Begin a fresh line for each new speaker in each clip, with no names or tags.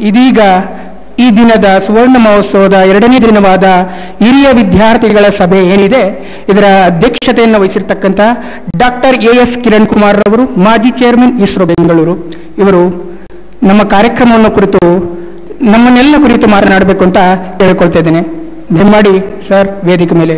ಇದೀಗ ಈ ದಿನದ ಸುವರ್ಣ ಮಹೋತ್ಸವದ ಎರಡನೇ ದಿನವಾದ ಹಿರಿಯ ವಿದ್ಯಾರ್ಥಿಗಳ ಸಭೆ ಏನಿದೆ ಇದರ ಅಧ್ಯಕ್ಷತೆಯನ್ನು ವಹಿಸಿರ್ತಕ್ಕಂಥ doctor A S Kiran Kumar ರವರು ಮಾಜಿ ಚೇರ್ಮನ್ ಇಸ್ರೋ ಬೆಂಗಳೂರು ಇವರು ನಮ್ಮ ಕಾರ್ಯಕ್ರಮವನ್ನು ಕುರಿತು ನಮ್ಮನ್ನೆಲ್ಲ ಕುರಿತು ಮಾತನಾಡಬೇಕು ಅಂತ ಕೇಳಿಕೊಳ್ತಾ ಇದ್ದೇನೆ ದಯಮಾಡಿ ಸರ್ ವೇದಿಕೆ ಮೇಲೆ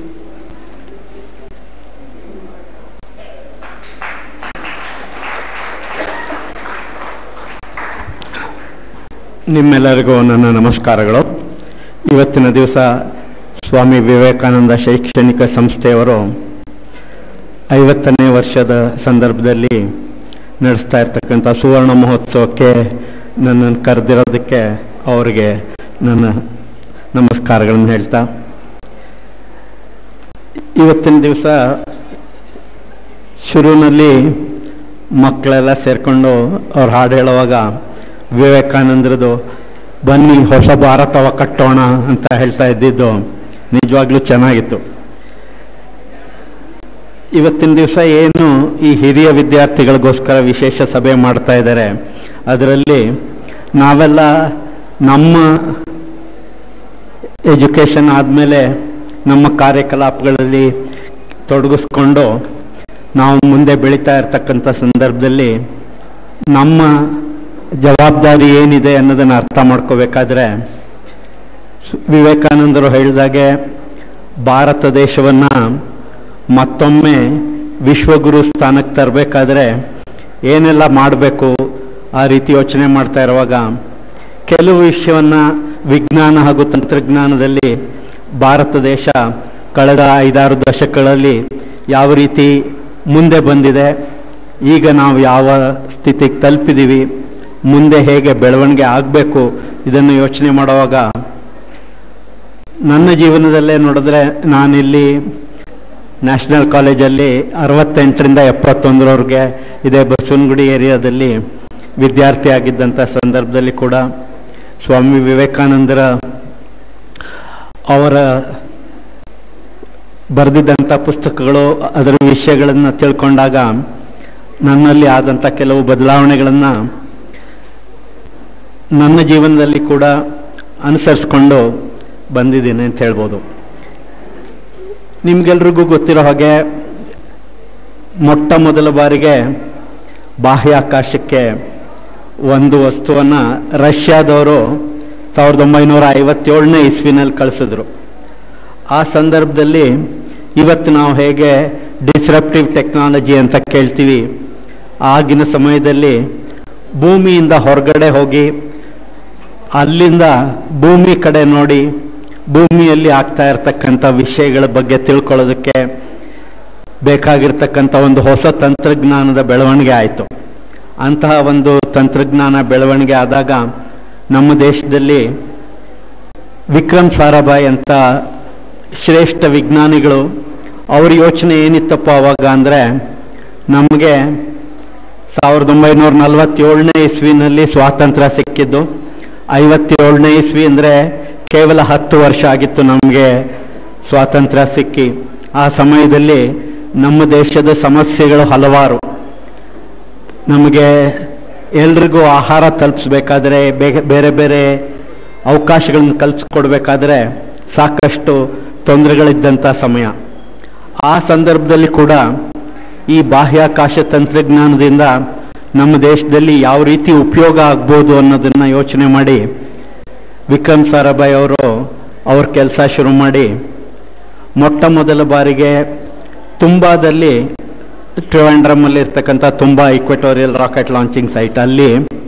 ನಿಮ್ಮೆಲ್ಲರಿಗೂ ನನ್ನ ನಮಸ್ಕಾರಗಳು ಇವತ್ತಿನ ದಿವಸ ಸ್ವಾಮಿ ವಿವೇಕಾನಂದ ಶೈಕ್ಷಣಿಕ ಸಂಸ್ಥೆಯವರು ಐವತ್ತನೇ ವರ್ಷದ ಸಂದರ್ಭದಲ್ಲಿ ನಡೆಸ್ತಾ ಇರ್ತಕ್ಕಂಥ ಸುವರ್ಣ ಮಹೋತ್ಸವಕ್ಕೆ ನನ್ನನ್ನು ಕರೆದಿರೋದಕ್ಕೆ ಅವರಿಗೆ ನನ್ನ ನಮಸ್ಕಾರಗಳನ್ನು ಹೇಳ್ತಾ ಇವತ್ತಿನ ದಿವಸ ಶುರುವಿನಲ್ಲಿ ಮಕ್ಕಳೆಲ್ಲ ಸೇರಿಕೊಂಡು ಅವ್ರು ಹಾಡು ಹೇಳುವಾಗ ವಿವೇಕಾನಂದರದು ಬನ್ನಿ ಹೊಸ ಭಾರತವ ಕಟ್ಟೋಣ ಅಂತ ಹೇಳ್ತಾ ಇದ್ದಿದ್ದು ನಿಜವಾಗ್ಲೂ ಚೆನ್ನಾಗಿತ್ತು ಇವತ್ತಿನ ದಿವಸ ಏನು ಈ ಹಿರಿಯ ವಿದ್ಯಾರ್ಥಿಗಳಿಗೋಸ್ಕರ ವಿಶೇಷ ಸಭೆ ಮಾಡ್ತಾ ಇದ್ದಾರೆ ಅದರಲ್ಲಿ ನಾವೆಲ್ಲ ನಮ್ಮ ಎಜುಕೇಷನ್ ಆದಮೇಲೆ ನಮ್ಮ ಕಾರ್ಯಕಲಾಪಗಳಲ್ಲಿ ತೊಡಗಿಸ್ಕೊಂಡು ನಾವು ಮುಂದೆ ಬೆಳೀತಾ ಇರ್ತಕ್ಕಂಥ ಸಂದರ್ಭದಲ್ಲಿ ನಮ್ಮ ಜವಾಬ್ದಾರಿ ಏನಿದೆ ಅನ್ನೋದನ್ನು ಅರ್ಥ ಮಾಡ್ಕೋಬೇಕಾದ್ರೆ ಸು- ವಿವೇಕಾನಂದರು ಹೇಳಿದಾಗೆ ಭಾರತ ದೇಶವನ್ನ ಮತ್ತೊಮ್ಮೆ ವಿಶ್ವಗುರು ಸ್ಥಾನಕ್ಕೆ ತರಬೇಕಾದ್ರೆ ಏನೆಲ್ಲ ಮಾಡಬೇಕು ಆ ರೀತಿ ಯೋಚನೆ ಮಾಡ್ತಾ ಇರುವಾಗ ಕೆಲವು ವಿಷಯವನ್ನ ವಿಜ್ಞಾನ ಹಾಗೂ ತಂತ್ರಜ್ಞಾನದಲ್ಲಿ ಭಾರತ ದೇಶ ಕಳೆದ ಐದಾರು ದಶಕಗಳಲ್ಲಿ ಯಾವ ರೀತಿ ಮುಂದೆ ಬಂದಿದೆ ಈಗ ನಾವು ಯಾವ ಸ್ಥಿತಿಗೆ ತಲುಪಿದ್ದೀವಿ ಮುಂದೆ ಹೇಗೆ ಬೆಳವಣಿಗೆ ಆಗಬೇಕು ಇದನ್ನು ಯೋಚನೆ ಮಾಡುವಾಗ ನನ್ನ ಜೀವನದಲ್ಲೇ ನೋಡಿದ್ರೆ ನಾನಿಲ್ಲಿ ನ್ಯಾಷನಲ್ ಕಾಲೇಜಲ್ಲಿ ಅರವತ್ತೆಂಟರಿಂದ ಎಪ್ಪತ್ತೊಂದರವರೆಗೆ ಇದೇ ಬಸವನಗುಡಿ ಏರಿಯಾದಲ್ಲಿ ವಿದ್ಯಾರ್ಥಿ ಆಗಿದ್ದಂಥ ಸಂದರ್ಭದಲ್ಲಿ ಕೂಡ ಸ್ವಾಮಿ ವಿವೇಕಾನಂದರ ಅವರ ಬರೆದಿದ್ದಂಥ ಪುಸ್ತಕಗಳು ಅದರ ವಿಷಯಗಳನ್ನು ತಿಳ್ಕೊಂಡಾಗ ನನ್ನಲ್ಲಿ ಆದಂಥ ಕೆಲವು ಬದಲಾವಣೆಗಳನ್ನು ನನ್ನ ಜೀವನದಲ್ಲಿ ಕೂಡ ಅನುಸರಿಸ್ಕೊಂಡು ಬಂದಿದ್ದೀನಿ ಅಂತ ಹೇಳ್ಬೋದು ನಿಮ್ಗೆಲ್ರಿಗೂ ಗೊತ್ತಿರೋ ಹಾಗೆ ಮೊಟ್ಟ ಮೊದಲ ಬಾರಿಗೆ ಬಾಹ್ಯಾಕಾಶಕ್ಕೆ ಒಂದು ವಸ್ತುವನ್ನು ರಷ್ಯಾದವರು ಸಾವಿರದ ಒಂಬೈನೂರ ಐವತ್ತೇಳನೇ ಇಸ್ವಿನಲ್ಲಿ ಕಳಿಸಿದ್ರು ಆ ಸಂದರ್ಭದಲ್ಲಿ ಇವತ್ತು ನಾವು ಹೇಗೆ ಡಿಸ್ರಪ್ಟಿವ್ ಟೆಕ್ನಾಲಜಿ ಅಂತ ಕೇಳ್ತೀವಿ ಆಗಿನ ಸಮಯದಲ್ಲಿ ಭೂಮಿಯಿಂದ ಹೊರಗಡೆ ಹೋಗಿ ಅಲ್ಲಿಂದ ಭೂಮಿ ಕಡೆ ನೋಡಿ ಭೂಮಿಯಲ್ಲಿ ಆಗ್ತಾ ಇರತಕ್ಕಂಥ ವಿಷಯಗಳ ಬಗ್ಗೆ ತಿಳ್ಕೊಳ್ಳೋದಕ್ಕೆ ಬೇಕಾಗಿರ್ತಕ್ಕಂಥ ಒಂದು ಹೊಸ ತಂತ್ರಜ್ಞಾನದ ಬೆಳವಣಿಗೆ ಆಯಿತು ಅಂತಹ ಒಂದು ತಂತ್ರಜ್ಞಾನ ಬೆಳವಣಿಗೆ ಆದಾಗ ನಮ್ಮ ದೇಶದಲ್ಲಿ ವಿಕ್ರಮ್ ಸಾರಾಭಾಯ್ ಅಂತ ಶ್ರೇಷ್ಠ ವಿಜ್ಞಾನಿಗಳು ಅವ್ರ ಯೋಚನೆ ಏನಿತ್ತಪ್ಪ ಅವಾಗ ಅಂದರೆ ನಮಗೆ ಸಾವಿರದ ಒಂಬೈನೂರ ನಲವತ್ತೇಳನೇ ಇಸ್ವಿನಲ್ಲಿ ಸ್ವಾತಂತ್ರ್ಯ ಸಿಕ್ಕಿದ್ದು ಐವತ್ತೇಳನೇ ಇಸ್ವಿ ಅಂದರೆ ಕೇವಲ ಹತ್ತು ವರ್ಷ ಆಗಿತ್ತು ನಮಗೆ ಸ್ವಾತಂತ್ರ್ಯ ಸಿಕ್ಕಿ ಆ ಸಮಯದಲ್ಲಿ ನಮ್ಮ ದೇಶದ ಸಮಸ್ಯೆಗಳು ಹಲವಾರು ನಮಗೆ ಎಲ್ರಿಗೂ ಆಹಾರ ತಲುಪಿಸ್ಬೇಕಾದ್ರೆ ಬೇಗ- ಬೇರೆ ಬೇರೆ ಅವಕಾಶಗಳನ್ನು ಕಲ್ಪಿಸ್ಕೊಡ್ಬೇಕಾದ್ರೆ ಸಾಕಷ್ಟು ತೊಂದರೆಗಳಿದ್ದಂಥ ಸಮಯ ಆ ಸಂದರ್ಭದಲ್ಲಿ ಕೂಡ ಈ ಬಾಹ್ಯಾಕಾಶ ತಂತ್ರಜ್ಞಾನದಿಂದ ನಮ್ಮ ದೇಶದಲ್ಲಿ ಯಾವ ರೀತಿ ಉಪಯೋಗ ಆಗ್ಬೋದು ಅನ್ನೋದನ್ನ ಯೋಚನೆ ಮಾಡಿ ವಿಕ್ರಮ್ ಸಾರಾಭಾಯ್ ಅವರು ಅವ್ರ ಕೆಲಸ ಶುರು ಮಾಡಿ ಮೊಟ್ಟ ಮೊದಲ ಬಾರಿಗೆ ತುಂಬಾದಲ್ಲಿ ಟ್ರಿವಾಂಡ್ರಮಲ್ಲಿ ಇರ್ತಕ್ಕಂಥ ತುಂಬಾ ಇಕ್ವೆಟೋರಿಯಲ್ ರಾಕೆಟ್ ಲಾಂಚಿಂಗ್ ಸೈಟ್ ಅಲ್ಲಿ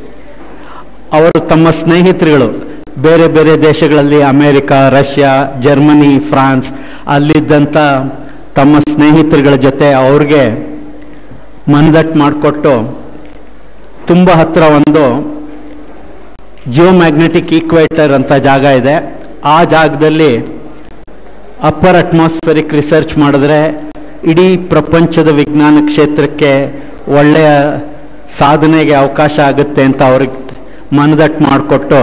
ಅವರು ತಮ್ಮ ಸ್ನೇಹಿತರುಗಳು ಬೇರೆ ಬೇರೆ ದೇಶಗಳಲ್ಲಿ ಅಮೆರಿಕ ರಷ್ಯಾ ಜರ್ಮನಿ ಫ್ರಾನ್ಸ್ ಅಲ್ಲಿದ್ದಂಥ ತಮ್ಮ ಸ್ನೇಹಿತರುಗಳ ಜೊತೆ ಅವ್ರಿಗೆ ಮನದಟ್ಟು ಮಾಡಿಕೊಟ್ಟು ತುಂಬ ಹತ್ರ ಒಂದು ಜಿಯೋ ಮ್ಯಾಗ್ನೆಟಿಕ್ ಈಕ್ವೇಟರ್ ಅಂತ ಜಾಗ ಇದೆ ಆ ಜಾಗದಲ್ಲಿ ಅಪ್ಪರ್ ಅಟ್ಮಾಸ್ಫರಿಕ್ ರಿಸರ್ಚ್ ಮಾಡಿದ್ರೆ ಇಡೀ ಪ್ರಪಂಚದ ವಿಜ್ಞಾನ ಕ್ಷೇತ್ರಕ್ಕೆ ಒಳ್ಳೆಯ ಸಾಧನೆಗೆ ಅವಕಾಶ ಆಗುತ್ತೆ ಅಂತ ಅವ್ರಿಗೆ ಮನದಟ್ಟು ಮಾಡಿಕೊಟ್ಟು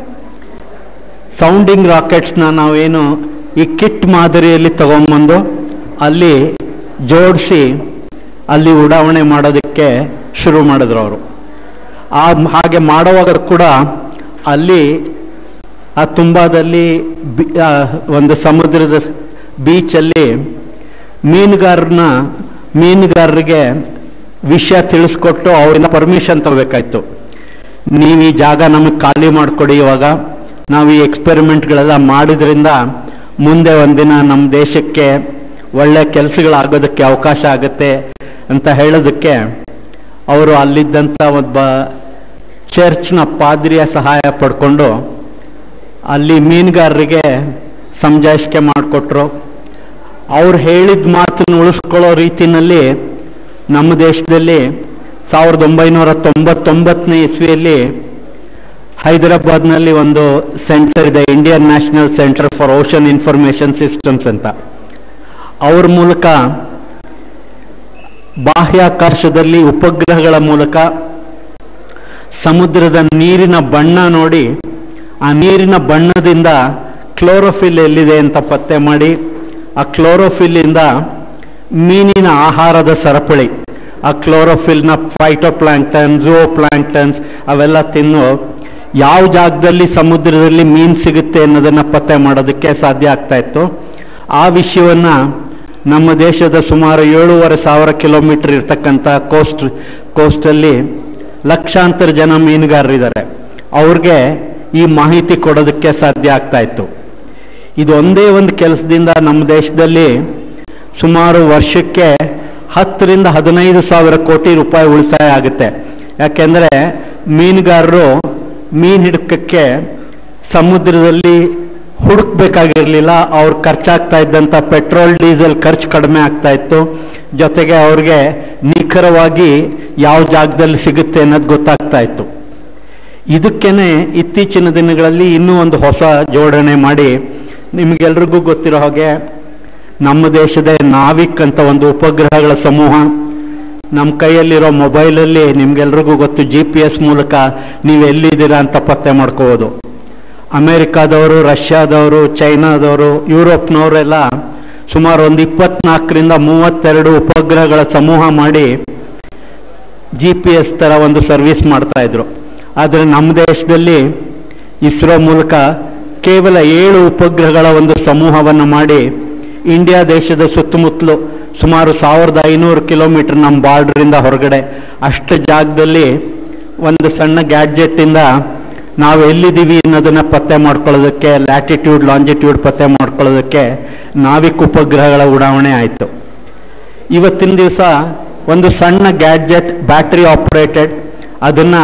ಸೌಂಡಿಂಗ್ ರಾಕೆಟ್ಸ್ನ ನಾವೇನು ಈ ಕಿಟ್ ಮಾದರಿಯಲ್ಲಿ ತಗೊಂಬಂದು ಅಲ್ಲಿ ಜೋಡಿಸಿ ಅಲ್ಲಿ ಉಡಾವಣೆ ಮಾಡೋದಕ್ಕೆ ಶುರು ಮಾಡಿದ್ರು ಅವರು ಆ ಹಾಗೆ ಮಾಡುವಾಗ ಕೂಡ ಅಲ್ಲಿ ಆ ತುಂಬಾದಲ್ಲಿ ಬಿ- ಆ, ಒಂದು ಸಮುದ್ರದ ಬೀಚಲ್ಲಿ ಮೀನುಗಾರನ ಮೀನುಗಾರರಿಗೆ ವಿಷಯ ತಿಳಿಸ್ಕೊಟ್ಟು ಅವರಿಂದ ಪರ್ಮಿಷನ್ ತಗೋಬೇಕಾಯ್ತು ನೀವು ಈ ಜಾಗ ನಮಗೆ ಖಾಲಿ ಮಾಡಿಕೊಡಿ ಇವಾಗ ನಾವು ಈ ಎಕ್ಸ್ಪೆರಿಮೆಂಟ್ಗಳೆಲ್ಲ ಮಾಡಿದ್ರಿಂದ ಮುಂದೆ ಒಂದಿನ ನಮ್ಮ ದೇಶಕ್ಕೆ ಒಳ್ಳೆ ಕೆಲಸಗಳಾಗೋದಕ್ಕೆ ಅವಕಾಶ ಆಗುತ್ತೆ ಅಂತ ಹೇಳೋದಕ್ಕೆ ಅವರು ಅಲ್ಲಿದ್ದಂಥ ಒಬ್ಬ ಚರ್ಚ್ನ ಪಾದ್ರಿಯ ಸಹಾಯ ಪಡ್ಕೊಂಡು ಅಲ್ಲಿ ಮೀನುಗಾರರಿಗೆ ಸಮಜಾಯಿಷಿಕೆ ಮಾಡಿಕೊಟ್ರು ಅವ್ರು ಹೇಳಿದ ಮಾತನ್ನು ಉಳಿಸ್ಕೊಳ್ಳೋ ರೀತಿನಲ್ಲಿ ನಮ್ಮ ದೇಶದಲ್ಲಿ ಸಾವಿರದ ಒಂಬೈನೂರ ತೊಂಬತ್ತೊಂಬತ್ತನೇ ಇಸ್ವಿಯಲ್ಲಿ ಹೈದರಾಬಾದ್ನಲ್ಲಿ ಒಂದು ಸೆಂಟರ್ ಇದೆ Indian national centre for ocean information systems ಅಂತ ಅವ್ರ ಮೂಲಕ ಬಾಹ್ಯಾಕಾಶದಲ್ಲಿ ಉಪಗ್ರಹಗಳ ಮೂಲಕ ಸಮುದ್ರದ ನೀರಿನ ಬಣ್ಣ ನೋಡಿ ಆ ನೀರಿನ ಬಣ್ಣದಿಂದ ಕ್ಲೋರೋಫಿಲ್ ಎಲ್ಲಿದೆ ಅಂತ ಪತ್ತೆ ಮಾಡಿ ಆ ಕ್ಲೋರೋಫಿಲ್ಲಿಂದ ಮೀನಿನ ಆಹಾರದ ಸರಪಳಿ ಆ ಕ್ಲೋರೋಫಿಲ್ನ ಫೈಟೋಪ್ಲಾಂಕ್ಟನ್ ಝೂಪ್ಲಾಂಕ್ಟನ್ಸ್ ಅವೆಲ್ಲ ತಿನ್ನು ಯಾವ ಜಾಗದಲ್ಲಿ ಸಮುದ್ರದಲ್ಲಿ ಮೀನು ಸಿಗುತ್ತೆ ಅನ್ನೋದನ್ನ ಪತ್ತೆ ಮಾಡೋದಕ್ಕೆ ಸಾಧ್ಯ ಆಗ್ತಾ ಇತ್ತು ಆ ವಿಷಯವನ್ನ ನಮ್ಮ ದೇಶದ ಸುಮಾರು ಏಳೂವರೆ ಸಾವಿರ ಕಿಲೋಮೀಟರ್ ಇರ್ತಕ್ಕಂಥ ಕೋಸ್ಟ್ ಕೋಸ್ಟಲ್ಲಿ ಲಕ್ಷಾಂತರ ಜನ ಮೀನುಗಾರರಿದ್ದಾರೆ ಅವ್ರಿಗೆ ಈ ಮಾಹಿತಿ ಕೊಡೋದಕ್ಕೆ ಸಾಧ್ಯ ಆಗ್ತಾ ಇತ್ತು ಇದು ಒಂದೇ ಒಂದು ಕೆಲಸದಿಂದ ನಮ್ಮ ದೇಶದಲ್ಲಿ ಸುಮಾರು ವರ್ಷಕ್ಕೆ ಹತ್ತರಿಂದ ಹದಿನೈದು ಸಾವಿರ ಕೋಟಿ ರೂಪಾಯಿ ಉಳಿತಾಯ ಆಗುತ್ತೆ ಯಾಕೆಂದ್ರೆ ಮೀನುಗಾರರು ಮೀನು ಹಿಡ್ಕಕ್ಕೆ ಸಮುದ್ರದಲ್ಲಿ ಹುಡುಕ್ಬೇಕಾಗಿರ್ಲಿಲ್ಲ ಅವ್ರು ಖರ್ಚಾಗ್ತಾ ಇದ್ದಂಥ ಪೆಟ್ರೋಲ್ ಡೀಸೆಲ್ ಖರ್ಚು ಕಡಿಮೆ ಆಗ್ತಾ ಇತ್ತು ಜೊತೆಗೆ ಅವ್ರಿಗೆ ನಿಖರವಾಗಿ ಯಾವ ಜಾಗದಲ್ಲಿ ಸಿಗುತ್ತೆ ಅನ್ನೋದು ಗೊತ್ತಾಗ್ತಾ ಇತ್ತು ಇದಕ್ಕೇನೆ ಇತ್ತೀಚಿನ ದಿನಗಳಲ್ಲಿ ಇನ್ನೂ ಒಂದು ಹೊಸ ಜೋಡಣೆ ಮಾಡಿ ನಿಮಗೆಲ್ರಿಗೂ ಗೊತ್ತಿರೋ ಹಾಗೆ ನಮ್ಮ ದೇಶದ ನಾವಿಕ್ ಅಂತ ಒಂದು ಉಪಗ್ರಹಗಳ ಸಮೂಹ ನಮ್ಮ ಕೈಯಲ್ಲಿರೋ ಮೊಬೈಲಲ್ಲಿ ನಿಮ್ಗೆಲ್ರಿಗೂ ಗೊತ್ತು ಜಿ ಪಿ ಎಸ್ ಮೂಲಕ ನೀವು ಎಲ್ಲಿದ್ದೀರಾ ಅಂತ ಪತ್ತೆ ಮಾಡ್ಕೋಬೋದು ಅಮೆರಿಕಾದವರು ರಷ್ಯಾದವರು ಚೈನಾದವರು ಯುರೋಪ್ನವರೆಲ್ಲ ಸುಮಾರು ಒಂದು ಇಪ್ಪತ್ನಾಲ್ಕರಿಂದ ಮೂವತ್ತೆರಡು ಉಪಗ್ರಹಗಳ ಸಮೂಹ ಮಾಡಿ ಜಿ ಪಿ ಎಸ್ ತರ ಒಂದು ಸರ್ವಿಸ್ ಮಾಡ್ತಾ ಇದ್ರು ಆದರೆ ನಮ್ಮ ದೇಶದಲ್ಲಿ ಇಸ್ರೋ ಮೂಲಕ ಕೇವಲ ಏಳು ಉಪಗ್ರಹಗಳ ಒಂದು ಸಮೂಹವನ್ನು ಮಾಡಿ ಇಂಡಿಯಾ ದೇಶದ ಸುತ್ತಮುತ್ತಲು ಸುಮಾರು ಸಾವಿರದ ಐನೂರು ಕಿಲೋಮೀಟರ್ ನಮ್ಮ ಬಾರ್ಡರಿಂದ ಹೊರಗಡೆ ಅಷ್ಟು ಜಾಗದಲ್ಲಿ ಒಂದು ಸಣ್ಣ ಗ್ಯಾಡ್ಜೆಟ್ ಇಂದ ನಾವು ಎಲ್ಲಿದ್ದೀವಿ ಅನ್ನೋದನ್ನ ಪತ್ತೆ ಮಾಡ್ಕೊಳ್ಳೋದಕ್ಕೆ ಲ್ಯಾಟಿಟ್ಯೂಡ್ ಲಾಂಜಿಟ್ಯೂಡ್ ಪತ್ತೆ ಮಾಡ್ಕೊಳ್ಳೋದಕ್ಕೆ ನಾವಿಕ್ ಉಪಗ್ರಹಗಳ ಉಡಾವಣೆ ಆಯಿತು ಇವತ್ತಿನ ದಿವಸ ಒಂದು ಸಣ್ಣ ಗ್ಯಾಡ್ಜೆಟ್ ಬ್ಯಾಟರಿ ಆಪರೇಟೆಡ್ ಅದನ್ನ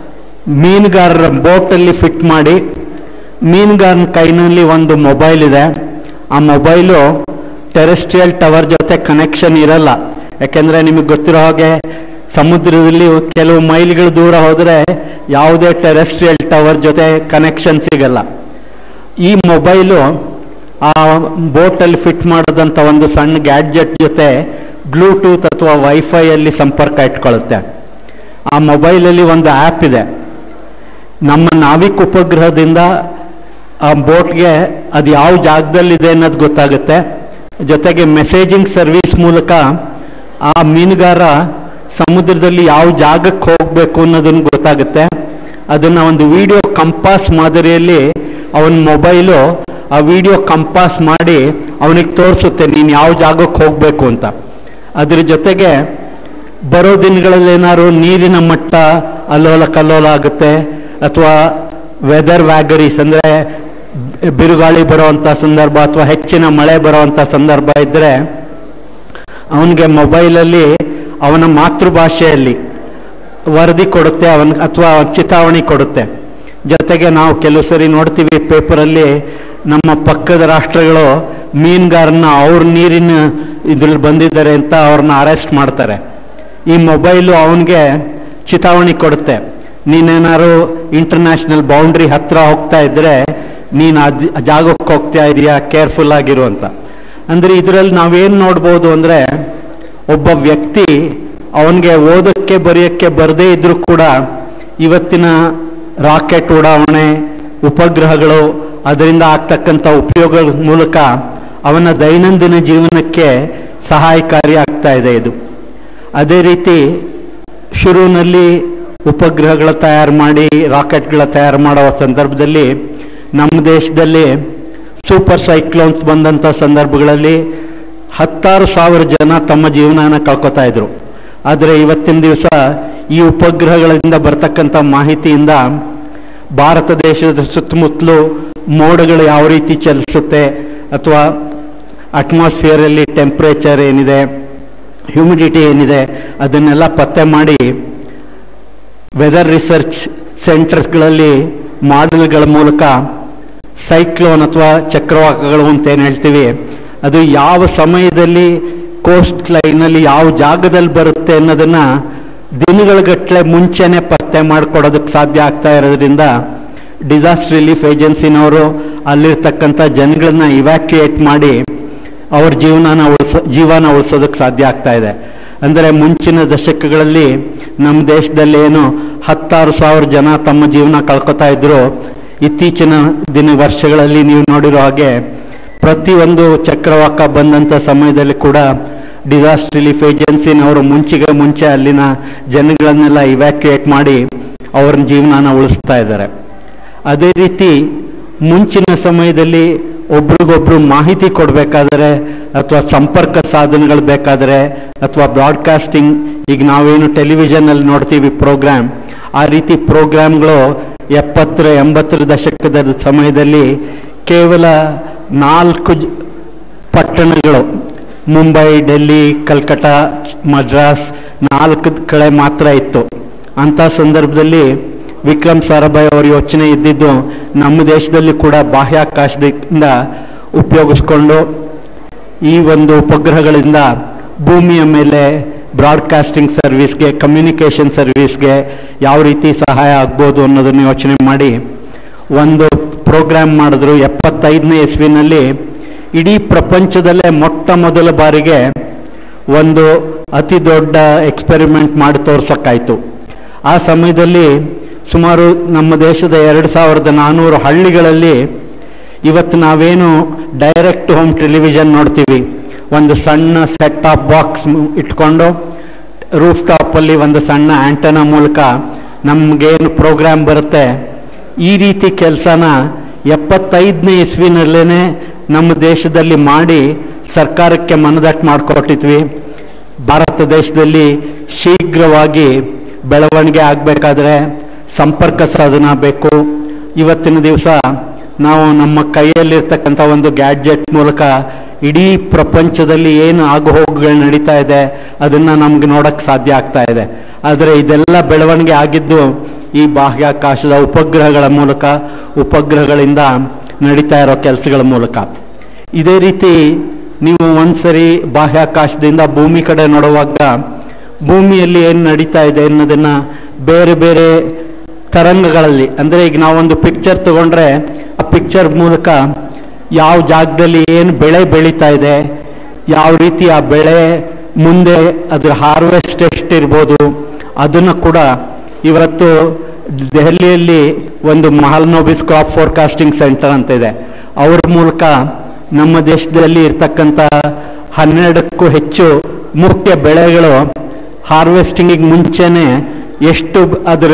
ಮೀನುಗಾರರ ಬೋಟಲ್ಲಿ ಫಿಟ್ ಮಾಡಿ ಮೀನುಗಾರನ ಕೈನಲ್ಲಿ ಒಂದು ಮೊಬೈಲ್ ಇದೆ ಆ ಮೊಬೈಲು ಟೆರೆಸ್ಟ್ರಿಯಲ್ ಟವರ್ ಜೊತೆ ಕನೆಕ್ಷನ್ ಇರಲ್ಲ ಯಾಕೆಂದ್ರೆ ನಿಮಗೆ ಗೊತ್ತಿರೋ ಹಾಗೆ ಸಮುದ್ರದಲ್ಲಿ ಕೆಲವು ಮೈಲ್ಗಳು ದೂರ ಹೋದ್ರೆ ಯಾವುದೇ ಟೆರೆಸ್ಟ್ರಿಯಲ್ ಟವರ್ ಜೊತೆ ಕನೆಕ್ಷನ್ ಸಿಗಲ್ಲ ಈ ಮೊಬೈಲು ಆ ಬೋಟಲ್ಲಿ ಫಿಟ್ ಮಾಡೋದಂತ ಒಂದು ಸಣ್ಣ ಗ್ಯಾಡ್ಜೆಟ್ ಜೊತೆ ಬ್ಲೂಟೂತ್ ಅಥವಾ ವೈಫೈ ಅಲ್ಲಿ ಸಂಪರ್ಕ ಇಟ್ಕೊಳ್ಳುತ್ತೆ ಆ ಮೊಬೈಲಲ್ಲಿ ಒಂದು ಆ್ಯಪ್ ಇದೆ ನಮ್ಮ ನಾವಿಕ್ ಉಪಗ್ರಹದಿಂದ ಆ ಬೋಟ್ಗೆ ಅದು ಯಾವ ಜಾಗದಲ್ಲಿದೆ ಅನ್ನೋದು ಗೊತ್ತಾಗುತ್ತೆ ಜೊತೆಗೆ ಮೆಸೇಜಿಂಗ್ ಸರ್ವಿಸ್ ಮೂಲಕ ಆ ಮೀನುಗಾರ ಸಮುದ್ರದಲ್ಲಿ ಯಾವ ಜಾಗಕ್ಕೆ ಹೋಗಬೇಕು ಅನ್ನೋದನ್ನು ಗೊತ್ತಾಗುತ್ತೆ ಅದನ್ನ ಒಂದು ವಿಡಿಯೋ ಕಂಪಾಸ್ ಮಾದರಿಯಲ್ಲಿ ಅವನ ಮೊಬೈಲು ಆ ವಿಡಿಯೋ ಕಂಪಾಸ್ ಮಾಡಿ ಅವನಿಗೆ ತೋರಿಸುತ್ತೆ ನೀನು ಯಾವ ಜಾಗಕ್ಕೆ ಹೋಗಬೇಕು ಅಂತ ಅದ್ರ ಜೊತೆಗೆ ಬರೋ ದಿನಗಳಲ್ಲಿ ಏನಾದ್ರು ನೀರಿನ ಮಟ್ಟ ಅಲ್ಲೋಲ ಕಲ್ಲೋಲ ಆಗುತ್ತೆ ಅಥವಾ ವೆದರ್ ವ್ಯಾಗರೀಸ್ ಅಂದ್ರೆ ಬಿರುಗಾಳಿ ಬರುವಂತ ಸಂದರ್ಭ ಅಥವಾ ಹೆಚ್ಚಿನ ಮಳೆ ಬರುವಂತ ಸಂದರ್ಭ ಇದ್ರೆ ಅವನಿಗೆ ಮೊಬೈಲಲ್ಲಿ ಅವನ ಮಾತೃಭಾಷೆಯಲ್ಲಿ ವರದಿ ಕೊಡುತ್ತೆ ಅವನ್ ಅಥವಾ ಚಿತಾವಣೆ ಕೊಡುತ್ತೆ ಜೊತೆಗೆ ನಾವು ಕೆಲವು ಸರಿ ನೋಡ್ತೀವಿ ಪೇಪರಲ್ಲಿ ನಮ್ಮ ಪಕ್ಕದ ರಾಷ್ಟ್ರಗಳು ಮೀನುಗಾರನ್ನ ಅವ್ರ ನೀರಿನ ಇದ್ರಲ್ಲಿ ಬಂದಿದ್ದಾರೆ ಅಂತ ಅವ್ರನ್ನ ಅರೆಸ್ಟ್ ಮಾಡ್ತಾರೆ ಈ ಮೊಬೈಲು ಅವನಿಗೆ ಚಿತಾವಣೆ ಕೊಡುತ್ತೆ ನೀನೇನಾದ್ರು ಇಂಟರ್ನ್ಯಾಷನಲ್ ಬೌಂಡ್ರಿ ಹತ್ರ ಹೋಗ್ತಾ ಇದ್ರೆ ನೀನು ಆ ಜ- ಜಾಗಕ್ಕೆ ಹೋಗ್ತಾ ಇದೀಯಾ ಕೇರ್ಫುಲ್ ಆಗಿರು ಅಂತ ಅಂದ್ರೆ ಇದರಲ್ಲಿ ನಾವೇನ್ ನೋಡ್ಬೋದು ಅಂದ್ರೆ ಒಬ್ಬ ವ್ಯಕ್ತಿ ಅವನಿಗೆ ಓದಕ್ಕೆ ಬರೆಯಕ್ಕೆ ಬರದೇ ಇದ್ರೂ ಕೂಡ ಇವತ್ತಿನ ರಾಕೆಟ್ ಉಡಾವಣೆ ಉಪಗ್ರಹಗಳು ಅದರಿಂದ ಆಗ್ತಕ್ಕಂಥ ಉಪಯೋಗಗಳ ಮೂಲಕ ಅವನ ದೈನಂದಿನ ಜೀವನಕ್ಕೆ ಸಹಾಯಕಾರಿ ಆಗ್ತಾ ಇದೆ ಇದು ಅದೇ ರೀತಿ ಶುರುವಿನಲ್ಲಿ ಉಪಗ್ರಹಗಳ ತಯಾರು ಮಾಡಿ ರಾಕೆಟ್ಗಳ ತಯಾರು ಮಾಡೋ ಸಂದರ್ಭದಲ್ಲಿ ನಮ್ಮ ದೇಶದಲ್ಲಿ ಸೂಪರ್ ಸೈಕ್ಲೋನ್ಸ್ ಬಂದಂಥ ಸಂದರ್ಭಗಳಲ್ಲಿ ಹತ್ತಾರು ಸಾವಿರ ಜನ ತಮ್ಮ ಜೀವನನ ಕಳ್ಕೊತಾ ಇದ್ರು ಆದರೆ ಇವತ್ತಿನ ದಿವಸ ಈ ಉಪಗ್ರಹಗಳಿಂದ ಬರ್ತಕ್ಕಂಥ ಮಾಹಿತಿಯಿಂದ ಭಾರತ ದೇಶದ ಸುತ್ತಮುತ್ತಲು ಮೋಡಗಳು ಯಾವ ರೀತಿ ಚಲಿಸುತ್ತೆ ಅಥವಾ ಅಟ್ಮಾಸ್ಫಿಯರಲ್ಲಿ ಟೆಂಪ್ರೇಚರ್ ಏನಿದೆ ಹ್ಯೂಮಿಡಿಟಿ ಏನಿದೆ ಅದನ್ನೆಲ್ಲ ಪತ್ತೆ ಮಾಡಿ ವೆದರ್ ರಿಸರ್ಚ್ ಸೆಂಟರ್ಸ್ಗಳಲ್ಲಿ ಮಾಡೆಲ್ಗಳ ಮೂಲಕ ಸೈಕ್ಲೋನ್ ಅಥವಾ ಚಕ್ರವಾಕಗಳು ಅಂತ ಏನು ಹೇಳ್ತೀವಿ ಅದು ಯಾವ ಸಮಯದಲ್ಲಿ ಕೋಸ್ಟ್ ಲೈನಲ್ಲಿ ಯಾವ ಜಾಗದಲ್ಲಿ ಬರುತ್ತೆ ಅನ್ನೋದನ್ನ ದಿನಗಳಗಟ್ಟಲೆ ಮುಂಚೆನೆ ಪತ್ತೆ ಮಾಡಿಕೊಡೋದಕ್ಕೆ ಸಾಧ್ಯ ಆಗ್ತಾ ಇರೋದ್ರಿಂದ ಡಿಸಾಸ್ಟರ್ ರಿಲೀಫ್ ಏಜೆನ್ಸಿನವರು ಅಲ್ಲಿರ್ತಕ್ಕಂಥ ಜನಗಳನ್ನ ಇವ್ಯಾಕ್ಯುಯೇಟ್ ಮಾಡಿ ಅವ್ರ ಜೀವನನ ಉಳಿಸ ಜೀವನ ಉಳಿಸೋದಕ್ಕೆ ಸಾಧ್ಯ ಆಗ್ತಾ ಇದೆ ಅಂದರೆ ಮುಂಚಿನ ದಶಕಗಳಲ್ಲಿ ನಮ್ಮ ದೇಶದಲ್ಲಿ ಏನು ಹತ್ತಾರು ಸಾವಿರ ಜನ ತಮ್ಮ ಜೀವನ ಕಳ್ಕೊತಾ ಇದ್ರು ಇತ್ತೀಚಿನ ದಿನ ವರ್ಷಗಳಲ್ಲಿ ನೀವು ನೋಡಿರೋ ಹಾಗೆ ಪ್ರತಿಯೊಂದು ಚಕ್ರವಾಕ ಬಂದಂಥ ಸಮಯದಲ್ಲಿ ಕೂಡ ಡಿಸಾಸ್ಟರ್ ರಿಲೀಫ್ ಏಜೆನ್ಸಿನವರು ಮುಂಚೆಗೆ ಮುಂಚೆ ಅಲ್ಲಿನ ಜನಗಳನ್ನೆಲ್ಲ ಇವ್ಯಾಕ್ಯುಯೇಟ್ ಮಾಡಿ ಅವ್ರ ಜೀವನನ ಉಳಿಸ್ತಾ ಇದ್ದಾರೆ ಅದೇ ರೀತಿ ಮುಂಚಿನ ಸಮಯದಲ್ಲಿ ಒಬ್ರಿಗೊಬ್ರು ಮಾಹಿತಿ ಕೊಡಬೇಕಾದ್ರೆ ಅಥವಾ ಸಂಪರ್ಕ ಸಾಧನಗಳು ಬೇಕಾದರೆ ಅಥವಾ ಬ್ರಾಡ್ಕಾಸ್ಟಿಂಗ್ ಈಗ ನಾವೇನು ಟೆಲಿವಿಷನ್ ಅಲ್ಲಿ ನೋಡ್ತೀವಿ ಪ್ರೋಗ್ರಾಮ್ ಆ ರೀತಿ ಪ್ರೋಗ್ರಾಮ್ಗಳು ಎಪ್ಪತ್ತರ ಎಂಬತ್ತರ ದಶಕದ ಸಮಯದಲ್ಲಿ ಕೇವಲ ನಾಲ್ಕು ಜ- ಪಟ್ಟಣಗಳು ಮುಂಬೈ ಡೆಲ್ಲಿ ಕಲ್ಕಟ್ಟ ಮದ್ರಾಸ್ ನಾಲ್ಕು ಕಡೆ ಮಾತ್ರ ಇತ್ತು ಅಂತ ಸಂದರ್ಭದಲ್ಲಿ ವಿಕ್ರಮ್ ಸಾರಾಭಾಯ್ ಅವರ ಯೋಚನೆ ಇದ್ದಿದ್ದು ನಮ್ಮ ದೇಶದಲ್ಲಿ ಕೂಡ ಬಾಹ್ಯಾಕಾಶದಿಂದ ಉಪಯೋಗಿಸ್ಕೊಂಡು ಈ ಒಂದು ಉಪಗ್ರಹಗಳಿಂದ ಭೂಮಿಯ ಮೇಲೆ ಬ್ರಾಡ್ಕಾಸ್ಟಿಂಗ್ ಸರ್ವಿಸ್ಗೆ ಕಮ್ಯುನಿಕೇಷನ್ ಸರ್ವಿಸ್ಗೆ ಯಾವ ರೀತಿ ಸಹಾಯ ಆಗ್ಬೋದು ಅನ್ನೋದನ್ನು ಯೋಚನೆ ಮಾಡಿ ಒಂದು ಪ್ರೋಗ್ರಾಮ್ ಮಾಡಿದ್ರು ಎಪ್ಪತ್ತೈದನೇ ಇಸ್ವಿನಲ್ಲಿ ಇಡೀ ಪ್ರಪಂಚದಲ್ಲೇ ಮೊಟ್ಟ ಮೊದಲ ಬಾರಿಗೆ ಒಂದು ಅತಿ ದೊಡ್ಡ ಎಕ್ಸ್ಪೆರಿಮೆಂಟ್ ಮಾಡಿ ತೋರ್ಸಕ್ಕಾಯ್ತು ಆ ಸಮಯದಲ್ಲಿ ಸುಮಾರು ನಮ್ಮ ದೇಶದ ಎರಡು ಸಾವಿರದ ನಾನ್ನೂರು ಹಳ್ಳಿಗಳಲ್ಲಿ ಇವತ್ತು ನಾವೇನು ಡೈರೆಕ್ಟ್ ಹೋಮ್ ಟೆಲಿವಿಷನ್ ನೋಡ್ತೀವಿ ಒಂದು ಸಣ್ಣ ಸೆಟ್ ಆಫ್ ಬಾಕ್ಸ್ ಇಟ್ಕೊಂಡು ರೂಫ್ ಟಾಪಲ್ಲಿ ಒಂದು ಸಣ್ಣ ಆಂಟನ ಮೂಲಕ ನಮಗೇನು ಪ್ರೋಗ್ರಾಮ್ ಬರುತ್ತೆ ಈ ರೀತಿ ಕೆಲಸನ ಎಪ್ಪತ್ತೈದನೇ ಇಸ್ವಿನಲ್ಲೇ ನಮ್ಮ ದೇಶದಲ್ಲಿ ಮಾಡಿ ಸರ್ಕಾರಕ್ಕೆ ಮನದಟ್ಟು ಮಾಡಿಕೊಟ್ಟಿದ್ವಿ ಭಾರತ ದೇಶದಲ್ಲಿ ಶೀಘ್ರವಾಗಿ ಬೆಳವಣಿಗೆ ಆಗಬೇಕಾದ್ರೆ ಸಂಪರ್ಕ ಸಾಧನ ಬೇಕು ಇವತ್ತಿನ ದಿವಸ ನಾವು ನಮ್ಮ ಕೈಯಲ್ಲಿರ್ತಕ್ಕಂಥ ಒಂದು ಗ್ಯಾಡ್ಜೆಟ್ ಮೂಲಕ ಇಡೀ ಪ್ರಪಂಚದಲ್ಲಿ ಏನು ಆಗುಹೋಗುಗಳು ನಡೀತಾ ಇದೆ ಅದನ್ನ ನಮ್ಗೆ ನೋಡಕ್ ಸಾಧ್ಯ ಆಗ್ತಾ ಇದೆ ಆದರೆ ಇದೆಲ್ಲ ಬೆಳವಣಿಗೆ ಆಗಿದ್ದು ಈ ಬಾಹ್ಯಾಕಾಶದ ಉಪಗ್ರಹಗಳ ಮೂಲಕ ಉಪಗ್ರಹಗಳಿಂದ ನಡೀತಾ ಇರೋ ಕೆಲಸಗಳ ಮೂಲಕ ಇದೇ ರೀತಿ ನೀವು ಒಂದ್ಸರಿ ಬಾಹ್ಯಾಕಾಶದಿಂದ ಭೂಮಿ ಕಡೆ ನೋಡುವಾಗ ಭೂಮಿಯಲ್ಲಿ ಏನು ನಡೀತಾ ಇದೆ ಅನ್ನೋದನ್ನ ಬೇರೆ ಬೇರೆ ತರಂಗಗಳಲ್ಲಿ ಅಂದ್ರೆ ಈಗ ನಾವೊಂದು ಪಿಕ್ಚರ್ ತಗೊಂಡ್ರೆ ಆ ಪಿಕ್ಚರ್ ಮೂಲಕ ಯಾವ ಜಾಗದಲ್ಲಿ ಏನು ಬೆಳೆ ಬೆಳೀತಾ ಇದೆ ಯಾವ ರೀತಿ ಆ ಬೆಳೆ ಮುಂದೆ ಅದ್ರ ಹಾರ್ವೆಸ್ಟ್ ಎಷ್ಟಿರ್ಬೋದು ಅದನ್ನು ಕೂಡ ಇವತ್ತು ದೆಹಲಿಯಲ್ಲಿ ಒಂದು ಮಹಲ್ನೋಬಿಸ್ ಕ್ರಾಪ್ ಫೋರ್ಕಾಸ್ಟಿಂಗ್ ಸೆಂಟರ್ ಅಂತ ಇದೆ ಅವ್ರ ಮೂಲಕ ನಮ್ಮ ದೇಶದಲ್ಲಿ ಇರ್ತಕ್ಕಂಥ ಹನ್ನೆರಡಕ್ಕೂ ಹೆಚ್ಚು ಮುಖ್ಯ ಬೆಳೆಗಳು ಹಾರ್ವೆಸ್ಟಿಂಗಿಗೆ ಮುಂಚೆನೆ ಎಷ್ಟು ಅದರ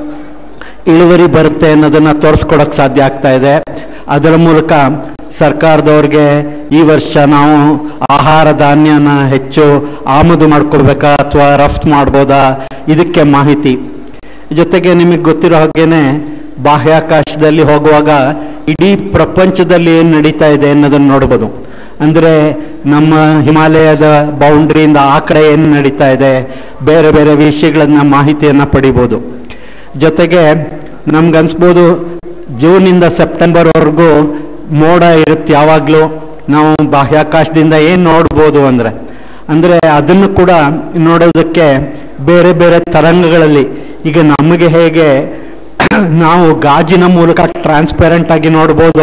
ಇಳುವರಿ ಬರುತ್ತೆ ಅನ್ನೋದನ್ನ ತೋರಿಸ್ಕೊಡಕ್ ಸಾಧ್ಯ ಆಗ್ತಾ ಇದೆ ಅದರ ಮೂಲಕ ಸರ್ಕಾರದವ್ರಿಗೆ ಈ ವರ್ಷ ನಾವು ಆಹಾರ ಧಾನ್ಯನ ಹೆಚ್ಚು ಆಮದು ಮಾಡ್ಕೊಡ್ಬೇಕಾ ಅಥವಾ ರಫ್ತು ಮಾಡ್ಬೋದಾ ಇದಕ್ಕೆ ಮಾಹಿತಿ ಜೊತೆಗೆ ನಿಮಗೆ ಗೊತ್ತಿರೋ ಹಾಗೇನೆ ಬಾಹ್ಯಾಕಾಶದಲ್ಲಿ ಹೋಗುವಾಗ ಇಡೀ ಪ್ರಪಂಚದಲ್ಲಿ ಏನು ನಡೀತಾ ಇದೆ ಅನ್ನೋದನ್ನ ನೋಡ್ಬೋದು ಅಂದ್ರೆ ನಮ್ಮ ಹಿಮಾಲಯದ ಬೌಂಡ್ರಿಯಿಂದ ಆ ಕಡೆ ಏನು ನಡೀತಾ ಇದೆ ಬೇರೆ ಬೇರೆ ವಿಷಯಗಳನ್ನ ಮಾಹಿತಿಯನ್ನ ಪಡಿಬೋದು ಜೊತೆಗೆ ನಮ್ಗನ್ಸ್ಬೋದು ಜೂನಿಂದ ಸೆಪ್ಟೆಂಬರ್ವರೆಗೂ ಮೋಡ ಇರುತ್ತೆ ಯಾವಾಗಲೂ ನಾವು ಬಾಹ್ಯಾಕಾಶದಿಂದ ಏನು ನೋಡ್ಬೋದು ಅಂದ್ರೆ ಅಂದ್ರೆ ಅದನ್ನು ಕೂಡ ನೋಡೋದಕ್ಕೆ ಬೇರೆ ಬೇರೆ ತರಂಗಗಳಲ್ಲಿ ಈಗ ನಮಗೆ ಹೇಗೆ ನಾವು ಗಾಜಿನ ಮೂಲಕ ಟ್ರಾನ್ಸ್ಪೆರೆಂಟ್ ಆಗಿ ನೋಡ್ಬೋದು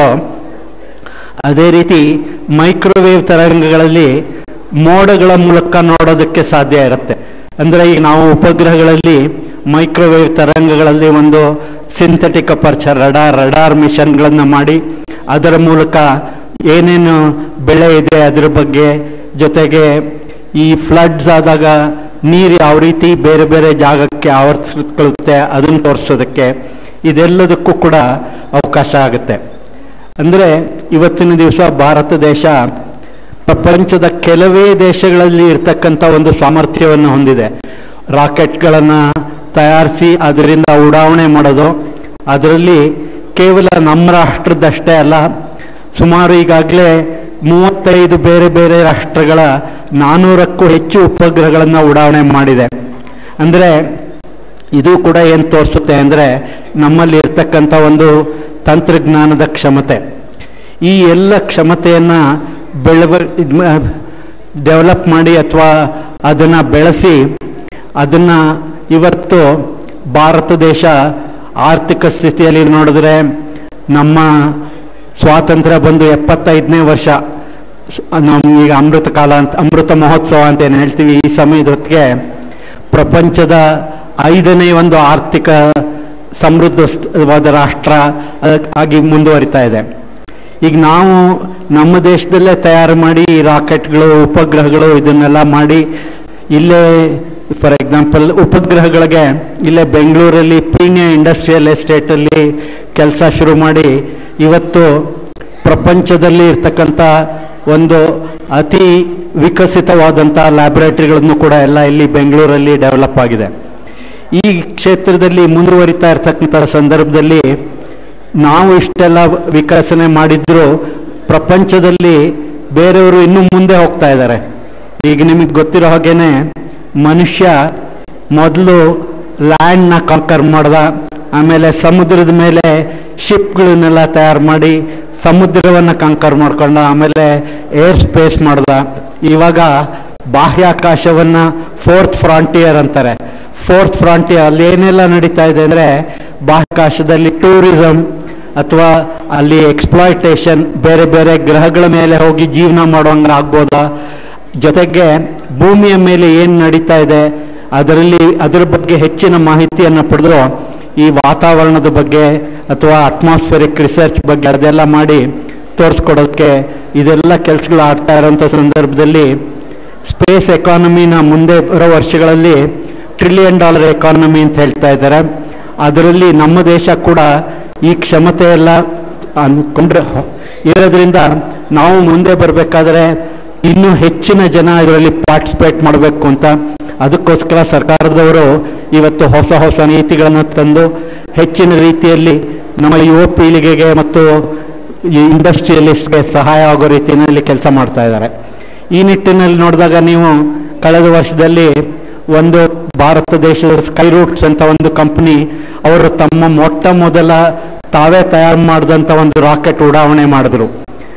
ಅದೇ ರೀತಿ ಮೈಕ್ರೋವೇವ್ ತರಂಗಗಳಲ್ಲಿ ಮೋಡಗಳ ಮೂಲಕ ನೋಡೋದಕ್ಕೆ ಸಾಧ್ಯ ಇರುತ್ತೆ ಅಂದ್ರೆ ಈಗ ನಾವು ಉಪಗ್ರಹಗಳಲ್ಲಿ ಮೈಕ್ರೋವೇವ್ ತರಂಗಗಳಲ್ಲಿ ಒಂದು ಸಿಂಥೆಟಿಕ್ ಅಪರ್ಚರ್ ರಡಾರ್ ರಡಾರ್ ಮಿಷನ್ಗಳನ್ನ ಮಾಡಿ ಅದರ ಮೂಲಕ ಏನೇನು ಬೆಳೆ ಇದೆ ಅದ್ರ ಬಗ್ಗೆ ಜೊತೆಗೆ ಈ ಫ್ಲಡ್ಸ್ ಆದಾಗ ನೀರು ಯಾವ ರೀತಿ ಬೇರೆ ಬೇರೆ ಜಾಗಕ್ಕೆ ಆವರಿಸಿಕೊಳ್ಳುತ್ತೆ ಅದನ್ನು ತೋರಿಸೋದಕ್ಕೆ ಇದೆಲ್ಲದಕ್ಕೂ ಕೂಡ ಅವಕಾಶ ಆಗುತ್ತೆ ಅಂದರೆ ಇವತ್ತಿನ ದಿವಸ ಭಾರತ ದೇಶ ಪ್ರಪಂಚದ ಕೆಲವೇ ದೇಶಗಳಲ್ಲಿ ಇರ್ತಕ್ಕಂಥ ಒಂದು ಸಾಮರ್ಥ್ಯವನ್ನು ಹೊಂದಿದೆ ರಾಕೆಟ್ಗಳನ್ನು ತಯಾರಿಸಿ ಅದರಿಂದ ಉಡಾವಣೆ ಮಾಡೋದು ಅದರಲ್ಲಿ ಕೇವಲ ನಮ್ಮ ರಾಷ್ಟ್ರದಷ್ಟೇ ಅಲ್ಲ ಸುಮಾರು ಈಗಾಗಲೇ ಮೂವತ್ತೈದು ಬೇರೆ ಬೇರೆ ರಾಷ್ಟ್ರಗಳ ನಾನ್ನೂರಕ್ಕೂ ಹೆಚ್ಚು ಉಪಗ್ರಹಗಳನ್ನು ಉಡಾವಣೆ ಮಾಡಿದೆ ಅಂದರೆ ಇದು ಕೂಡ ಏನು ತೋರಿಸುತ್ತೆ ಅಂದರೆ ನಮ್ಮಲ್ಲಿ ಇರ್ತಕ್ಕಂಥ ಒಂದು ತಂತ್ರಜ್ಞಾನದ ಕ್ಷಮತೆ ಈ ಎಲ್ಲ ಕ್ಷಮತೆಯನ್ನು ಬೆಳವ ಡೆವಲಪ್ ಮಾಡಿ ಅಥವಾ ಅದನ್ನು ಬೆಳೆಸಿ ಅದನ್ನು ಇವತ್ತು ಭಾರತ ದೇಶ ಆರ್ಥಿಕ ಸ್ಥಿತಿಯಲ್ಲಿ ನೋಡಿದ್ರೆ ನಮ್ಮ ಸ್ವಾತಂತ್ರ್ಯ ಬಂದು ಎಪ್ಪತ್ತೈದನೇ ವರ್ಷ ನಮ್ಮ ಈಗ ಅಮೃತ ಕಾಲ ಅಂತ ಅಮೃತ ಮಹೋತ್ಸವ ಅಂತ ಏನು ಹೇಳ್ತೀವಿ ಈ ಸಮಯದ ಹೊತ್ತಿಗೆ ಪ್ರಪಂಚದ ಐದನೇ ಒಂದು ಆರ್ಥಿಕ ಸಮೃದ್ಧವಾದ ರಾಷ್ಟ್ರ ಅದಕ್- ಆಗಿ ಮುಂದುವರಿತಾ ಇದೆ ಈಗ ನಾವು ನಮ್ಮ ದೇಶದಲ್ಲೇ ತಯಾರು ಮಾಡಿ ಈ ರಾಕೆಟ್ಗಳು ಉಪಗ್ರಹಗಳು ಇದನ್ನೆಲ್ಲ ಮಾಡಿ ಇಲ್ಲೇ ಫಾರ್ ಎಕ್ಸಾಂಪಲ್ ಉಪಗ್ರಹಗಳಿಗೆ ಇಲ್ಲೇ ಬೆಂಗಳೂರಲ್ಲಿ ಪೀಣ್ಯ ಇಂಡಸ್ಟ್ರಿಯಲ್ ಎಸ್ಟೇಟಲ್ಲಿ ಕೆಲಸ ಶುರು ಮಾಡಿ ಇವತ್ತು ಪ್ರಪಂಚದಲ್ಲಿ ಇರ್ತಕ್ಕಂಥ ಒಂದು ಅತಿ ವಿಕಸಿತವಾದಂಥ ಲ್ಯಾಬೊರೇಟರಿಗಳನ್ನು ಕೂಡ ಎಲ್ಲ ಇಲ್ಲಿ ಬೆಂಗಳೂರಲ್ಲಿ ಡೆವಲಪ್ ಆಗಿದೆ ಈ ಕ್ಷೇತ್ರದಲ್ಲಿ ಮುಂದುವರಿತಾ ಇರ್ತಕ್ಕಂಥ ಸಂದರ್ಭದಲ್ಲಿ ನಾವು ಇಷ್ಟೆಲ್ಲ ವಿಕಸನೆ ಮಾಡಿದ್ರು ಪ್ರಪಂಚದಲ್ಲಿ ಬೇರೆಯವರು ಇನ್ನೂ ಮುಂದೆ ಹೋಗ್ತಾ ಇದ್ದಾರೆ ಈಗ ನಿಮಗೆ ಗೊತ್ತಿರೋ ಹಾಗೇನೆ ಮನುಷ್ಯ ಮೊದಲು ಲ್ಯಾಂಡ್ನ ಕಾಂಕರ್ ಮಾಡ್ದ ಆಮೇಲೆ ಸಮುದ್ರದ ಮೇಲೆ ಶಿಪ್ಗಳನ್ನೆಲ್ಲ ತಯಾರು ಮಾಡಿ ಸಮುದ್ರವನ್ನು ಕಾಂಕರ್ ಮಾಡ್ಕೊಂಡ ಆಮೇಲೆ ಏರ್ ಸ್ಪೇಸ್ ಮಾಡ್ದ ಇವಾಗ ಬಾಹ್ಯಾಕಾಶವನ್ನ ಫೋರ್ತ್ ಫ್ರಾಂಟಿಯರ್ ಅಂತಾರೆ ಫೋರ್ತ್ ಫ್ರಾಂಟಿಯರ್ ಅಲ್ಲಿ ಏನೆಲ್ಲ ನಡೀತಾ ಇದೆ ಅಂದ್ರೆ ಬಾಹ್ಯಾಕಾಶದಲ್ಲಿ ಟೂರಿಸಂ ಅಥವಾ ಅಲ್ಲಿ ಎಕ್ಸ್ಪ್ಲಾಯ್ಟೇಷನ್ ಬೇರೆ ಬೇರೆ ಗ್ರಹಗಳ ಮೇಲೆ ಹೋಗಿ ಜೀವನ ಮಾಡೋಂಗ ಆಗ್ಬೋದಾ ಜೊತೆಗೆ ಭೂಮಿಯ ಮೇಲೆ ಏನು ನಡೀತಾ ಇದೆ ಅದರಲ್ಲಿ ಅದರ ಬಗ್ಗೆ ಹೆಚ್ಚಿನ ಮಾಹಿತಿಯನ್ನು ಪಡೆದು ಈ ವಾತಾವರಣದ ಬಗ್ಗೆ ಅಥವಾ ಅಟ್ಮಾಸ್ಫಿಯರಿಕ್ ರಿಸರ್ಚ್ ಬಗ್ಗೆ ಅದೆಲ್ಲ ಮಾಡಿ ತೋರಿಸ್ಕೊಡೋದಕ್ಕೆ ಇದೆಲ್ಲ ಕೆಲಸಗಳು ಆಗ್ತಾ ಇರೋಂಥ ಸಂದರ್ಭದಲ್ಲಿ ಸ್ಪೇಸ್ ಎಕಾನಮಿನ ಮುಂದೆ ಬರೋ ವರ್ಷಗಳಲ್ಲಿ ಟ್ರಿಲಿಯನ್ ಡಾಲರ್ ಎಕಾನಮಿ ಅಂತ ಹೇಳ್ತಾ ಇದ್ದಾರೆ ಅದರಲ್ಲಿ ನಮ್ಮ ದೇಶ ಕೂಡ ಈ ಕ್ಷಮತೆ ಎಲ್ಲ ಅನ್ಕೊಂಡ್ರೆ ಇರೋದ್ರಿಂದ ನಾವು ಮುಂದೆ ಬರಬೇಕಾದ್ರೆ ಇನ್ನೂ ಹೆಚ್ಚಿನ ಜನ ಇದರಲ್ಲಿ ಪಾರ್ಟಿಸಿಪೇಟ್ ಮಾಡಬೇಕು ಅಂತ ಅದಕ್ಕೋಸ್ಕರ ಸರ್ಕಾರದವರು ಇವತ್ತು ಹೊಸ ಹೊಸ ನೀತಿಗಳನ್ನು ತಂದು ಹೆಚ್ಚಿನ ರೀತಿಯಲ್ಲಿ ನಮ್ಮ ಯುವ ಪೀಳಿಗೆಗೆ ಮತ್ತು ಈ ಇಂಡಸ್ಟ್ರಿಯಲಿಸ್ಟ್ಗೆ ಸಹಾಯ ಆಗೋ ರೀತಿಯಲ್ಲಿ ಕೆಲಸ ಮಾಡ್ತಾ ಇದ್ದಾರೆ ಈ ನಿಟ್ಟಿನಲ್ಲಿ ನೋಡಿದಾಗ ನೀವು ಕಳೆದ ವರ್ಷದಲ್ಲಿ ಒಂದು ಭಾರತ ದೇಶದ ಸ್ಕೈ ರೂಟ್ಸ್ ಅಂತ ಒಂದು ಕಂಪನಿ ಅವರು ತಮ್ಮ ಮೊಟ್ಟ ಮೊದಲ ತಾವೇ ತಯಾರು ಮಾಡಿದಂಥ ಒಂದು ರಾಕೆಟ್ ಉಡಾವಣೆ ಮಾಡಿದ್ರು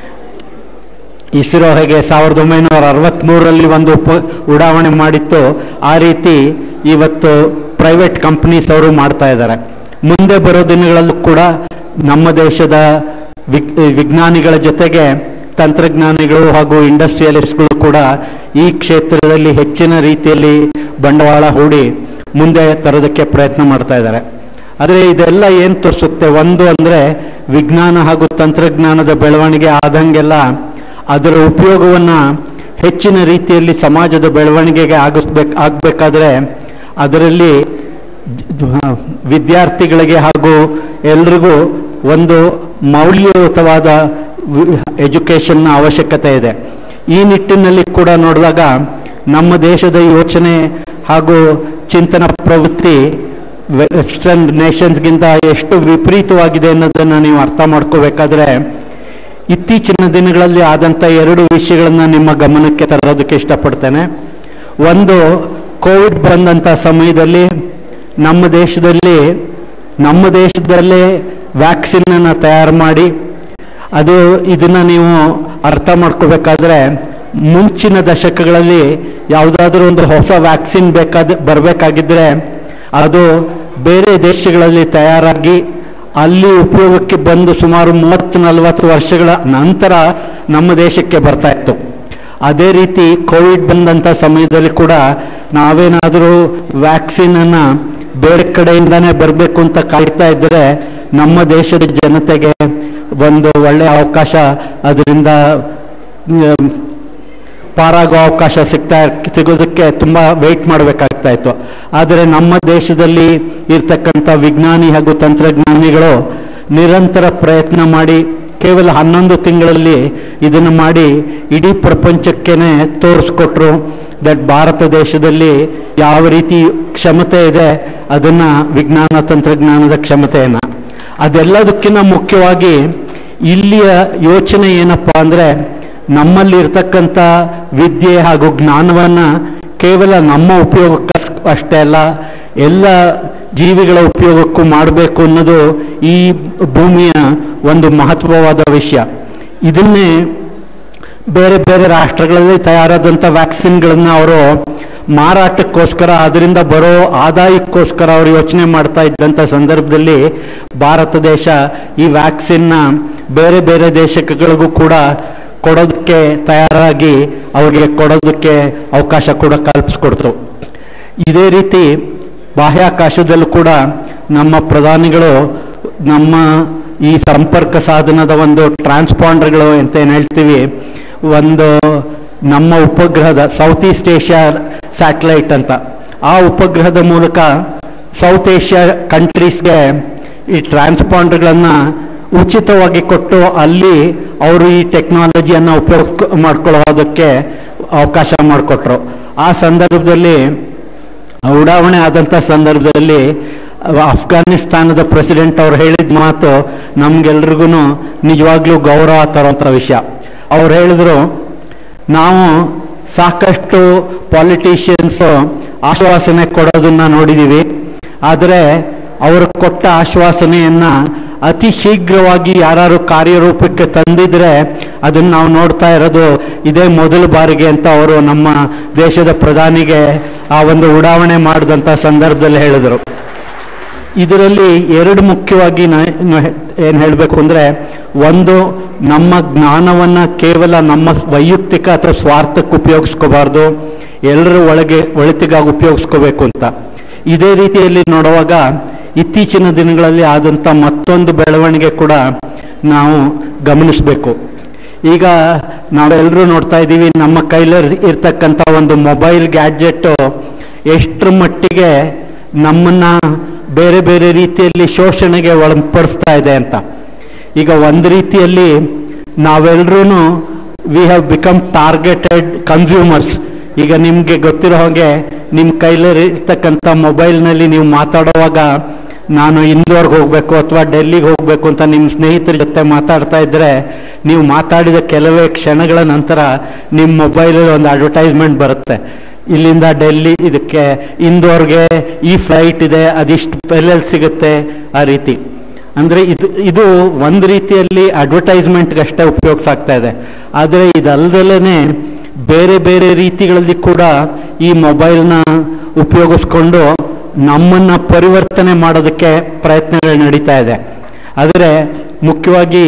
ಇಸ್ರೋ ಹೇಗೆ ಸಾವಿರದ ಒಂಬೈನೂರ ಅರವತ್ಮೂರರಲ್ಲಿ ಒಂದು ಉಪ ಉಡಾವಣೆ ಮಾಡಿತ್ತು ಆ ರೀತಿ ಇವತ್ತು ಪ್ರೈವೇಟ್ ಕಂಪನೀಸ್ ಅವರು ಮಾಡ್ತಾ ಇದ್ದಾರೆ ಮುಂದೆ ಬರೋ ದಿನಗಳಲ್ಲೂ ಕೂಡ ನಮ್ಮ ದೇಶದ ವಿಗ್- ವಿಜ್ಞಾನಿಗಳ ಜೊತೆಗೆ ತಂತ್ರಜ್ಞಾನಿಗಳು ಹಾಗೂ ಇಂಡಸ್ಟ್ರಿಯಲಿಸ್ಟ್ಗಳು ಕೂಡ ಈ ಕ್ಷೇತ್ರದಲ್ಲಿ ಹೆಚ್ಚಿನ ರೀತಿಯಲ್ಲಿ ಬಂಡವಾಳ ಹೂಡಿ ಮುಂದೆ ತರೋದಕ್ಕೆ ಪ್ರಯತ್ನ ಮಾಡ್ತಾ ಇದ್ದಾರೆ ಆದರೆ ಇದೆಲ್ಲ ಏನು ತೋರಿಸುತ್ತೆ ಒಂದು ಅಂದರೆ ವಿಜ್ಞಾನ ಹಾಗೂ ತಂತ್ರಜ್ಞಾನದ ಬೆಳವಣಿಗೆ ಆದಂಗೆಲ್ಲ ಅದರ ಉಪಯೋಗವನ್ನು ಹೆಚ್ಚಿನ ರೀತಿಯಲ್ಲಿ ಸಮಾಜದ ಬೆಳವಣಿಗೆಗೆ ಆಗಿಸ್ಬೇಕು ಆಗಬೇಕಾದ್ರೆ ಅದರಲ್ಲಿ ದ- ವಿದ್ಯಾರ್ಥಿಗಳಿಗೆ ಹಾಗೂ ಎಲ್ರಿಗೂ ಒಂದು ಮೌಲ್ಯಯುತವಾದ ಎಜುಕೇಷನ್ನ ಅವಶ್ಯಕತೆ ಇದೆ ಈ ನಿಟ್ಟಿನಲ್ಲಿ ಕೂಡ ನೋಡಿದಾಗ ನಮ್ಮ ದೇಶದ ಯೋಚನೆ ಹಾಗೂ ಚಿಂತನ ಪ್ರವೃತ್ತಿ ವೆಸ್ಟರ್ನ್ ನೇಷನ್ಸ್ಗಿಂತ ಎಷ್ಟು ವಿಪರೀತವಾಗಿದೆ ಅನ್ನೋದನ್ನು ನೀವು ಅರ್ಥ ಮಾಡ್ಕೋಬೇಕಾದ್ರೆ ಇತ್ತೀಚಿನ ದಿನಗಳಲ್ಲಿ ಆದಂಥ ಎರಡು ವಿಷಯಗಳನ್ನ ನಿಮ್ಮ ಗಮನಕ್ಕೆ ತರೋದಕ್ಕೆ ಇಷ್ಟಪಡ್ತೇನೆ ಒಂದು ಕೋವಿಡ್ ಬಂದಂಥ ಸಮಯದಲ್ಲಿ ನಮ್ಮ ದೇಶದಲ್ಲಿ ನಮ್ಮ ದೇಶದಲ್ಲೇ ವ್ಯಾಕ್ಸಿನ್ ಅನ್ನು ತಯಾರು ಮಾಡಿ ಅದು ಇದನ್ನ ನೀವು ಅರ್ಥ ಮಾಡ್ಕೋಬೇಕಾದ್ರೆ ಮುಂಚಿನ ದಶಕಗಳಲ್ಲಿ ಯಾವುದಾದ್ರೂ ಒಂದು ಹೊಸ ವ್ಯಾಕ್ಸಿನ್ ಬೇಕಾದ ಬರಬೇಕಾಗಿದ್ರೆ ಅದು ಬೇರೆ ದೇಶಗಳಲ್ಲಿ ತಯಾರಾಗಿ ಅಲ್ಲಿ ಉಪಯೋಗಕ್ಕೆ ಬಂದು ಸುಮಾರು ಮೂವತ್ತು ನಲವತ್ತು ವರ್ಷಗಳ ನಂತರ ನಮ್ಮ ದೇಶಕ್ಕೆ ಬರ್ತಾ ಇತ್ತು ಅದೇ ರೀತಿ ಕೋವಿಡ್ ಬಂದಂಥ ಸಮಯದಲ್ಲಿ ಕೂಡ ನಾವೇನಾದರೂ ವ್ಯಾಕ್ಸಿನ್ ಅನ್ನ ಬೇರೆ ಕಡೆಯಿಂದಾನೇ ಬರಬೇಕು ಅಂತ ಕಾಯ್ತಾ ಇದ್ದರೆ ನಮ್ಮ ದೇಶದ ಜನತೆಗೆ ಒಂದು ಒಳ್ಳೆಯ ಅವಕಾಶ ಅದರಿಂದ ಮ್, ಪಾರಾಗೋ ಅವಕಾಶ ಸಿಗ್ತಾ ಸಿಗೋದಕ್ಕೆ ತುಂಬ ವೆಯ್ಟ್ ಮಾಡಬೇಕಾಗ್ತಾ ಇತ್ತು ಆದರೆ ನಮ್ಮ ದೇಶದಲ್ಲಿ ಇರ್ತಕ್ಕಂಥ ವಿಜ್ಞಾನಿ ಹಾಗೂ ತಂತ್ರಜ್ಞಾನಿಗಳು ನಿರಂತರ ಪ್ರಯತ್ನ ಮಾಡಿ ಕೇವಲ ಹನ್ನೊಂದು ತಿಂಗಳಲ್ಲಿ ಇದನ್ನು ಮಾಡಿ ಇಡೀ ಪ್ರಪಂಚಕ್ಕೇನೆ ತೋರಿಸ್ಕೊಟ್ರು ದಟ್ ಭಾರತ ದೇಶದಲ್ಲಿ ಯಾವ ರೀತಿ ಕ್ಷಮತೆ ಇದೆ ಅದನ್ನ ವಿಜ್ಞಾನ ತಂತ್ರಜ್ಞಾನದ ಕ್ಷಮತೆಯನ್ನ ಅದೆಲ್ಲದಕ್ಕಿಂತ ಮುಖ್ಯವಾಗಿ ಇಲ್ಲಿಯ ಯೋಚನೆ ಏನಪ್ಪಾ ಅಂದ್ರೆ ನಮ್ಮಲ್ಲಿ ಇರ್ತಕ್ಕಂಥ ವಿದ್ಯೆ ಹಾಗೂ ಜ್ಞಾನವನ್ನ ಕೇವಲ ನಮ್ಮ ಉಪಯೋಗಕ್ಕೆ ಅಷ್ಟೇ ಅಲ್ಲ ಎಲ್ಲ ಜೀವಿಗಳ ಉಪಯೋಗಕ್ಕೂ ಮಾಡಬೇಕು ಅನ್ನೋದು ಈ ಭೂಮಿಯ ಒಂದು ಮಹತ್ವವಾದ ವಿಷಯ ಇದನ್ನೇ ಬೇರೆ ಬೇರೆ ರಾಷ್ಟ್ರಗಳಲ್ಲಿ ತಯಾರಾದಂಥ ವ್ಯಾಕ್ಸಿನ್ಗಳನ್ನ ಅವರು ಮಾರಾಟಕ್ಕೋಸ್ಕರ ಅದರಿಂದ ಬರೋ ಆದಾಯಕ್ಕೋಸ್ಕರ ಅವರು ಯೋಚನೆ ಮಾಡ್ತಾ ಇದ್ದಂಥ ಸಂದರ್ಭದಲ್ಲಿ ಭಾರತ ದೇಶ ಈ ವ್ಯಾಕ್ಸಿನ್ನ ಬೇರೆ ಬೇರೆ ದೇಶಗಳಿಗೂ ಕೂಡ ಕೊಡೋದಕ್ಕೆ ತಯಾರಾಗಿ ಅವರಿಗೆ ಕೊಡೋದಕ್ಕೆ ಅವಕಾಶ ಕೂಡ ಕಲ್ಪಿಸ್ಕೊಡ್ತು ಇದೇ ರೀತಿ ಬಾಹ್ಯಾಕಾಶದಲ್ಲೂ ಕೂಡ ನಮ್ಮ ಪ್ರಧಾನಿಗಳು ನಮ್ಮ ಈ ಸಂಪರ್ಕ ಸಾಧನದ ಒಂದು ಟ್ರಾನ್ಸ್ಪಾಂಡರ್ಗಳು ಅಂತ ಏನು ಹೇಳ್ತೀವಿ ಒಂದು ನಮ್ಮ ಉಪಗ್ರಹದ ಸೌತ್ ಈಸ್ಟ್ ಏಷ್ಯಾ ಸ್ಯಾಟಲೈಟ್ ಅಂತ ಆ ಉಪಗ್ರಹದ ಮೂಲಕ ಸೌತ್ ಏಷ್ಯಾ ಕಂಟ್ರೀಸ್ಗೆ ಈ ಟ್ರಾನ್ಸ್ಪಾಂಡರ್ಗಳನ್ನು ಉಚಿತವಾಗಿ ಕೊಟ್ಟು ಅಲ್ಲಿ ಅವರು ಈ ಟೆಕ್ನಾಲಜಿಯನ್ನು ಉಪಯೋಗ ಮಾಡ್ಕೊಳ್ಳೋದಕ್ಕೆ ಅವಕಾಶ ಮಾಡಿಕೊಟ್ರು ಆ ಸಂದರ್ಭದಲ್ಲಿ ಉಡಾವಣೆ ಆದಂಥ ಸಂದರ್ಭದಲ್ಲಿ ಅಫ್ಘಾನಿಸ್ತಾನದ ಪ್ರೆಸಿಡೆಂಟ್ ಅವ್ರು ಹೇಳಿದ ಮಾತು ನಮ್ಗೆಲ್ರಿಗೂ ನಿಜವಾಗ್ಲೂ ಗೌರವ ತರುವಂಥ ವಿಷಯ ಅವ್ರು ಹೇಳಿದ್ರು ನಾವು ಸಾಕಷ್ಟು ಪಾಲಿಟಿಷಿಯನ್ಸ್ ಆಶ್ವಾಸನೆ ಕೊಡೋದನ್ನ ನೋಡಿದ್ದೀವಿ ಆದರೆ ಅವರು ಕೊಟ್ಟ ಆಶ್ವಾಸನೆಯನ್ನ ಅತಿ ಶೀಘ್ರವಾಗಿ ಯಾರು ಕಾರ್ಯರೂಪಕ್ಕೆ ತಂದಿದ್ರೆ ಅದನ್ನ ನಾವು ನೋಡ್ತಾ ಇರೋದು ಇದೇ ಮೊದಲ ಬಾರಿಗೆ ಅಂತ ಅವರು ನಮ್ಮ ದೇಶದ ಪ್ರಧಾನಿಗೆ ಆ ಒಂದು ಉಡಾವಣೆ ಮಾಡಿದಂಥ ಸಂದರ್ಭದಲ್ಲಿ ಹೇಳಿದರು ಇದರಲ್ಲಿ ಎರಡು ಮುಖ್ಯವಾಗಿ ಏನು ಹೇಳಬೇಕು ಅಂದ್ರೆ ಒಂದು ನಮ್ಮ ಜ್ಞಾನವನ್ನ ಕೇವಲ ನಮ್ಮ ವೈಯಕ್ತಿಕ ಅಥವಾ ಸ್ವಾರ್ಥಕ್ಕೆ ಉಪಯೋಗಿಸ್ಕೋಬಾರ್ದು ಎಲ್ಲರ ಒಳಗೆ ಒಳಿತಿಗಾಗಿ ಉಪಯೋಗಿಸ್ಕೋಬೇಕು ಅಂತ ಇದೇ ರೀತಿಯಲ್ಲಿ ನೋಡುವಾಗ ಇತ್ತೀಚಿನ ದಿನಗಳಲ್ಲಿ ಆದಂಥ ಮತ್ತೊಂದು ಬೆಳವಣಿಗೆ ಕೂಡ ನಾವು ಗಮನಿಸಬೇಕು ಈಗ ನಾವೆಲ್ಲರೂ ನೋಡ್ತಾ ಇದ್ದೀವಿ ನಮ್ಮ ಕೈಲಲ್ಲಿ ಇರ್ತಕ್ಕಂಥ ಒಂದು ಮೊಬೈಲ್ ಗ್ಯಾಡ್ಜೆಟ್ ಎಷ್ಟರ ಮಟ್ಟಿಗೆ ನಮ್ಮನ್ನ ಬೇರೆ ಬೇರೆ ರೀತಿಯಲ್ಲಿ ಶೋಷಣೆಗೆ ಒಳಪಡಿಸ್ತಾ ಇದೆ ಅಂತ ಈಗ ಒಂದು ರೀತಿಯಲ್ಲಿ ನಾವೆಲ್ಲರೂ we have become targeted consumers ಈಗ ನಿಮಗೆ ಗೊತ್ತಿರೋ ಹಾಗೆ ನಿಮ್ಮ ಕೈಲಿ ಇರ್ತಕ್ಕಂಥ ಮೊಬೈಲ್ನಲ್ಲಿ ನೀವು ಮಾತಾಡುವಾಗ ನಾನು ಇಂದೋರ್ಗೆ ಹೋಗಬೇಕು ಅಥವಾ ಡೆಲ್ಲಿಗೆ ಹೋಗಬೇಕು ಅಂತ ನಿಮ್ಮ ಸ್ನೇಹಿತರ ಜೊತೆ ಮಾತಾಡ್ತಾ ಇದ್ರೆ ನೀವು ಮಾತಾಡಿದ ಕೆಲವೇ ಕ್ಷಣಗಳ ನಂತರ ನಿಮ್ಮ ಮೊಬೈಲಲ್ಲಿ ಒಂದು ಅಡ್ವರ್ಟೈಸ್ಮೆಂಟ್ ಬರುತ್ತೆ ಇಲ್ಲಿಂದ ಡೆಲ್ಲಿ ಇದಕ್ಕೆ ಇಂದೋರ್ಗೆ ಈ ಫ್ಲೈಟ್ ಇದೆ ಅದಿಷ್ಟು ಬೆಲೆಯಲ್ಲಿ ಸಿಗುತ್ತೆ ಆ ರೀತಿ ಅಂದ್ರೆ ಇದು ಇದು ಒಂದು ರೀತಿಯಲ್ಲಿ ಅಡ್ವರ್ಟೈಸ್ಮೆಂಟ್ಗೆ ಅಷ್ಟೇ ಉಪಯೋಗಿಸಾಗ್ತಾ ಇದೆ ಆದರೆ ಇದಲ್ದಲೇ ಬೇರೆ ಬೇರೆ ರೀತಿಗಳಲ್ಲಿ ಕೂಡ ಈ ಮೊಬೈಲ್ನ ಉಪಯೋಗಿಸ್ಕೊಂಡು ನಮ್ಮನ್ನ ಪರಿವರ್ತನೆ ಮಾಡೋದಕ್ಕೆ ಪ್ರಯತ್ನಗಳು ನಡೀತಾ ಇದೆ ಆದರೆ ಮುಖ್ಯವಾಗಿ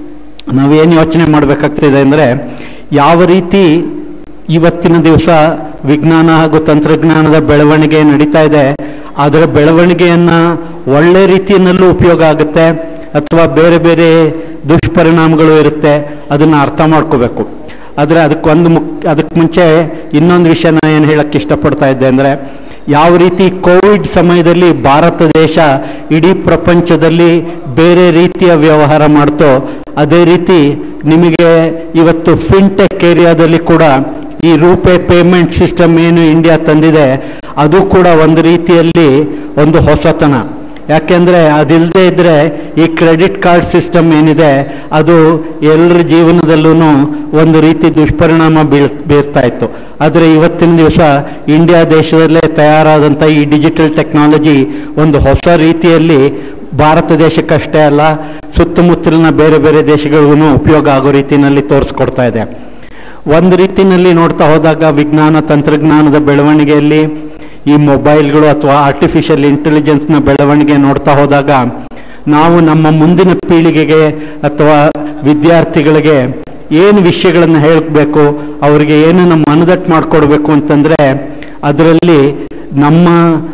ನಾವೇನು ಯೋಚನೆ ಮಾಡಬೇಕಾಗ್ತಿದೆ ಅಂದರೆ ಯಾವ ರೀತಿ ಇವತ್ತಿನ ದಿವಸ ವಿಜ್ಞಾನ ಹಾಗೂ ತಂತ್ರಜ್ಞಾನದ ಬೆಳವಣಿಗೆ ನಡೀತಾ ಇದೆ ಅದರ ಬೆಳವಣಿಗೆಯನ್ನ ಒಳ್ಳೆ ರೀತಿಯಲ್ಲೂ ಉಪಯೋಗ ಆಗುತ್ತೆ ಅಥವಾ ಬೇರೆ ಬೇರೆ ದುಷ್ಪರಿಣಾಮಗಳು ಇರುತ್ತೆ ಅದನ್ನ ಅರ್ಥ ಮಾಡ್ಕೋಬೇಕು ಆದರೆ ಅದಕ್ಕೊಂದು ಮುಕ್ ಅದಕ್ಕೆ ಮುಂಚೆ ಇನ್ನೊಂದು ವಿಷಯ ನಾನು ಏನು ಹೇಳಕ್ಕೆ ಇಷ್ಟಪಡ್ತಾ ಇದ್ದೆ ಅಂದರೆ ಯಾವ ರೀತಿ ಕೋವಿಡ್ ಸಮಯದಲ್ಲಿ ಭಾರತ ದೇಶ ಇಡೀ ಪ್ರಪಂಚದಲ್ಲಿ ಬೇರೆ ರೀತಿಯ ವ್ಯವಹಾರ ಮಾಡ್ತೋ ಅದೇ ರೀತಿ ನಿಮಗೆ ಇವತ್ತು ಫಿನ್ಟೆಕ್ ಏರಿಯಾದಲ್ಲಿ ಕೂಡ ಈ ರೂಪೇ ಪೇಮೆಂಟ್ ಸಿಸ್ಟಮ್ ಏನು ಇಂಡಿಯಾ ತಂದಿದೆ ಅದು ಕೂಡ ಒಂದು ರೀತಿಯಲ್ಲಿ ಒಂದು ಹೊಸತನ ಯಾಕೆಂದ್ರೆ ಅದಿಲ್ಲದೆ ಇದ್ರೆ ಈ ಕ್ರೆಡಿಟ್ ಕಾರ್ಡ್ ಸಿಸ್ಟಮ್ ಏನಿದೆ ಅದು ಎಲ್ಲರ ಜೀವನದಲ್ಲೂ ಒಂದು ರೀತಿ ದುಷ್ಪರಿಣಾಮ ಬೀಳ್ ಬೀರ್ತಾ ಇತ್ತು ಆದರೆ ಇವತ್ತಿನ ದಿವಸ ಇಂಡಿಯಾ ದೇಶದಲ್ಲೇ ತಯಾರಾದಂಥ ಈ ಡಿಜಿಟಲ್ ಟೆಕ್ನಾಲಜಿ ಒಂದು ಹೊಸ ರೀತಿಯಲ್ಲಿ ಭಾರತ ದೇಶಕ್ಕಷ್ಟೇ ಅಲ್ಲ ಸುತ್ತಮುತ್ತಲಿನ ಬೇರೆ ಬೇರೆ ದೇಶಗಳಿಗೂ ಉಪಯೋಗ ಆಗೋ ರೀತಿಯಲ್ಲಿ ತೋರಿಸ್ಕೊಡ್ತಾ ಇದೆ ಒಂದು ರೀತಿಯಲ್ಲಿ ನೋಡ್ತಾ ಹೋದಾಗ ವಿಜ್ಞಾನ ತಂತ್ರಜ್ಞಾನದ ಬೆಳವಣಿಗೆಯಲ್ಲಿ ಈ ಮೊಬೈಲ್ಗಳು ಅಥವಾ ಆರ್ಟಿಫಿಷಿಯಲ್ ಇಂಟೆಲಿಜೆನ್ಸ್ನ ಬೆಳವಣಿಗೆ ನೋಡ್ತಾ ಹೋದಾಗ ನಾವು ನಮ್ಮ ಮುಂದಿನ ಪೀಳಿಗೆಗೆ ಅಥವಾ ವಿದ್ಯಾರ್ಥಿಗಳಿಗೆ ಏನು ವಿಷಯಗಳನ್ನು ಹೇಳಬೇಕು ಅವರಿಗೆ ಏನನ್ನು ಮನದಟ್ಟು ಮಾಡಿಕೊಡ್ಬೇಕು ಅಂತಂದ್ರೆ ಅದರಲ್ಲಿ ನಮ್ಮ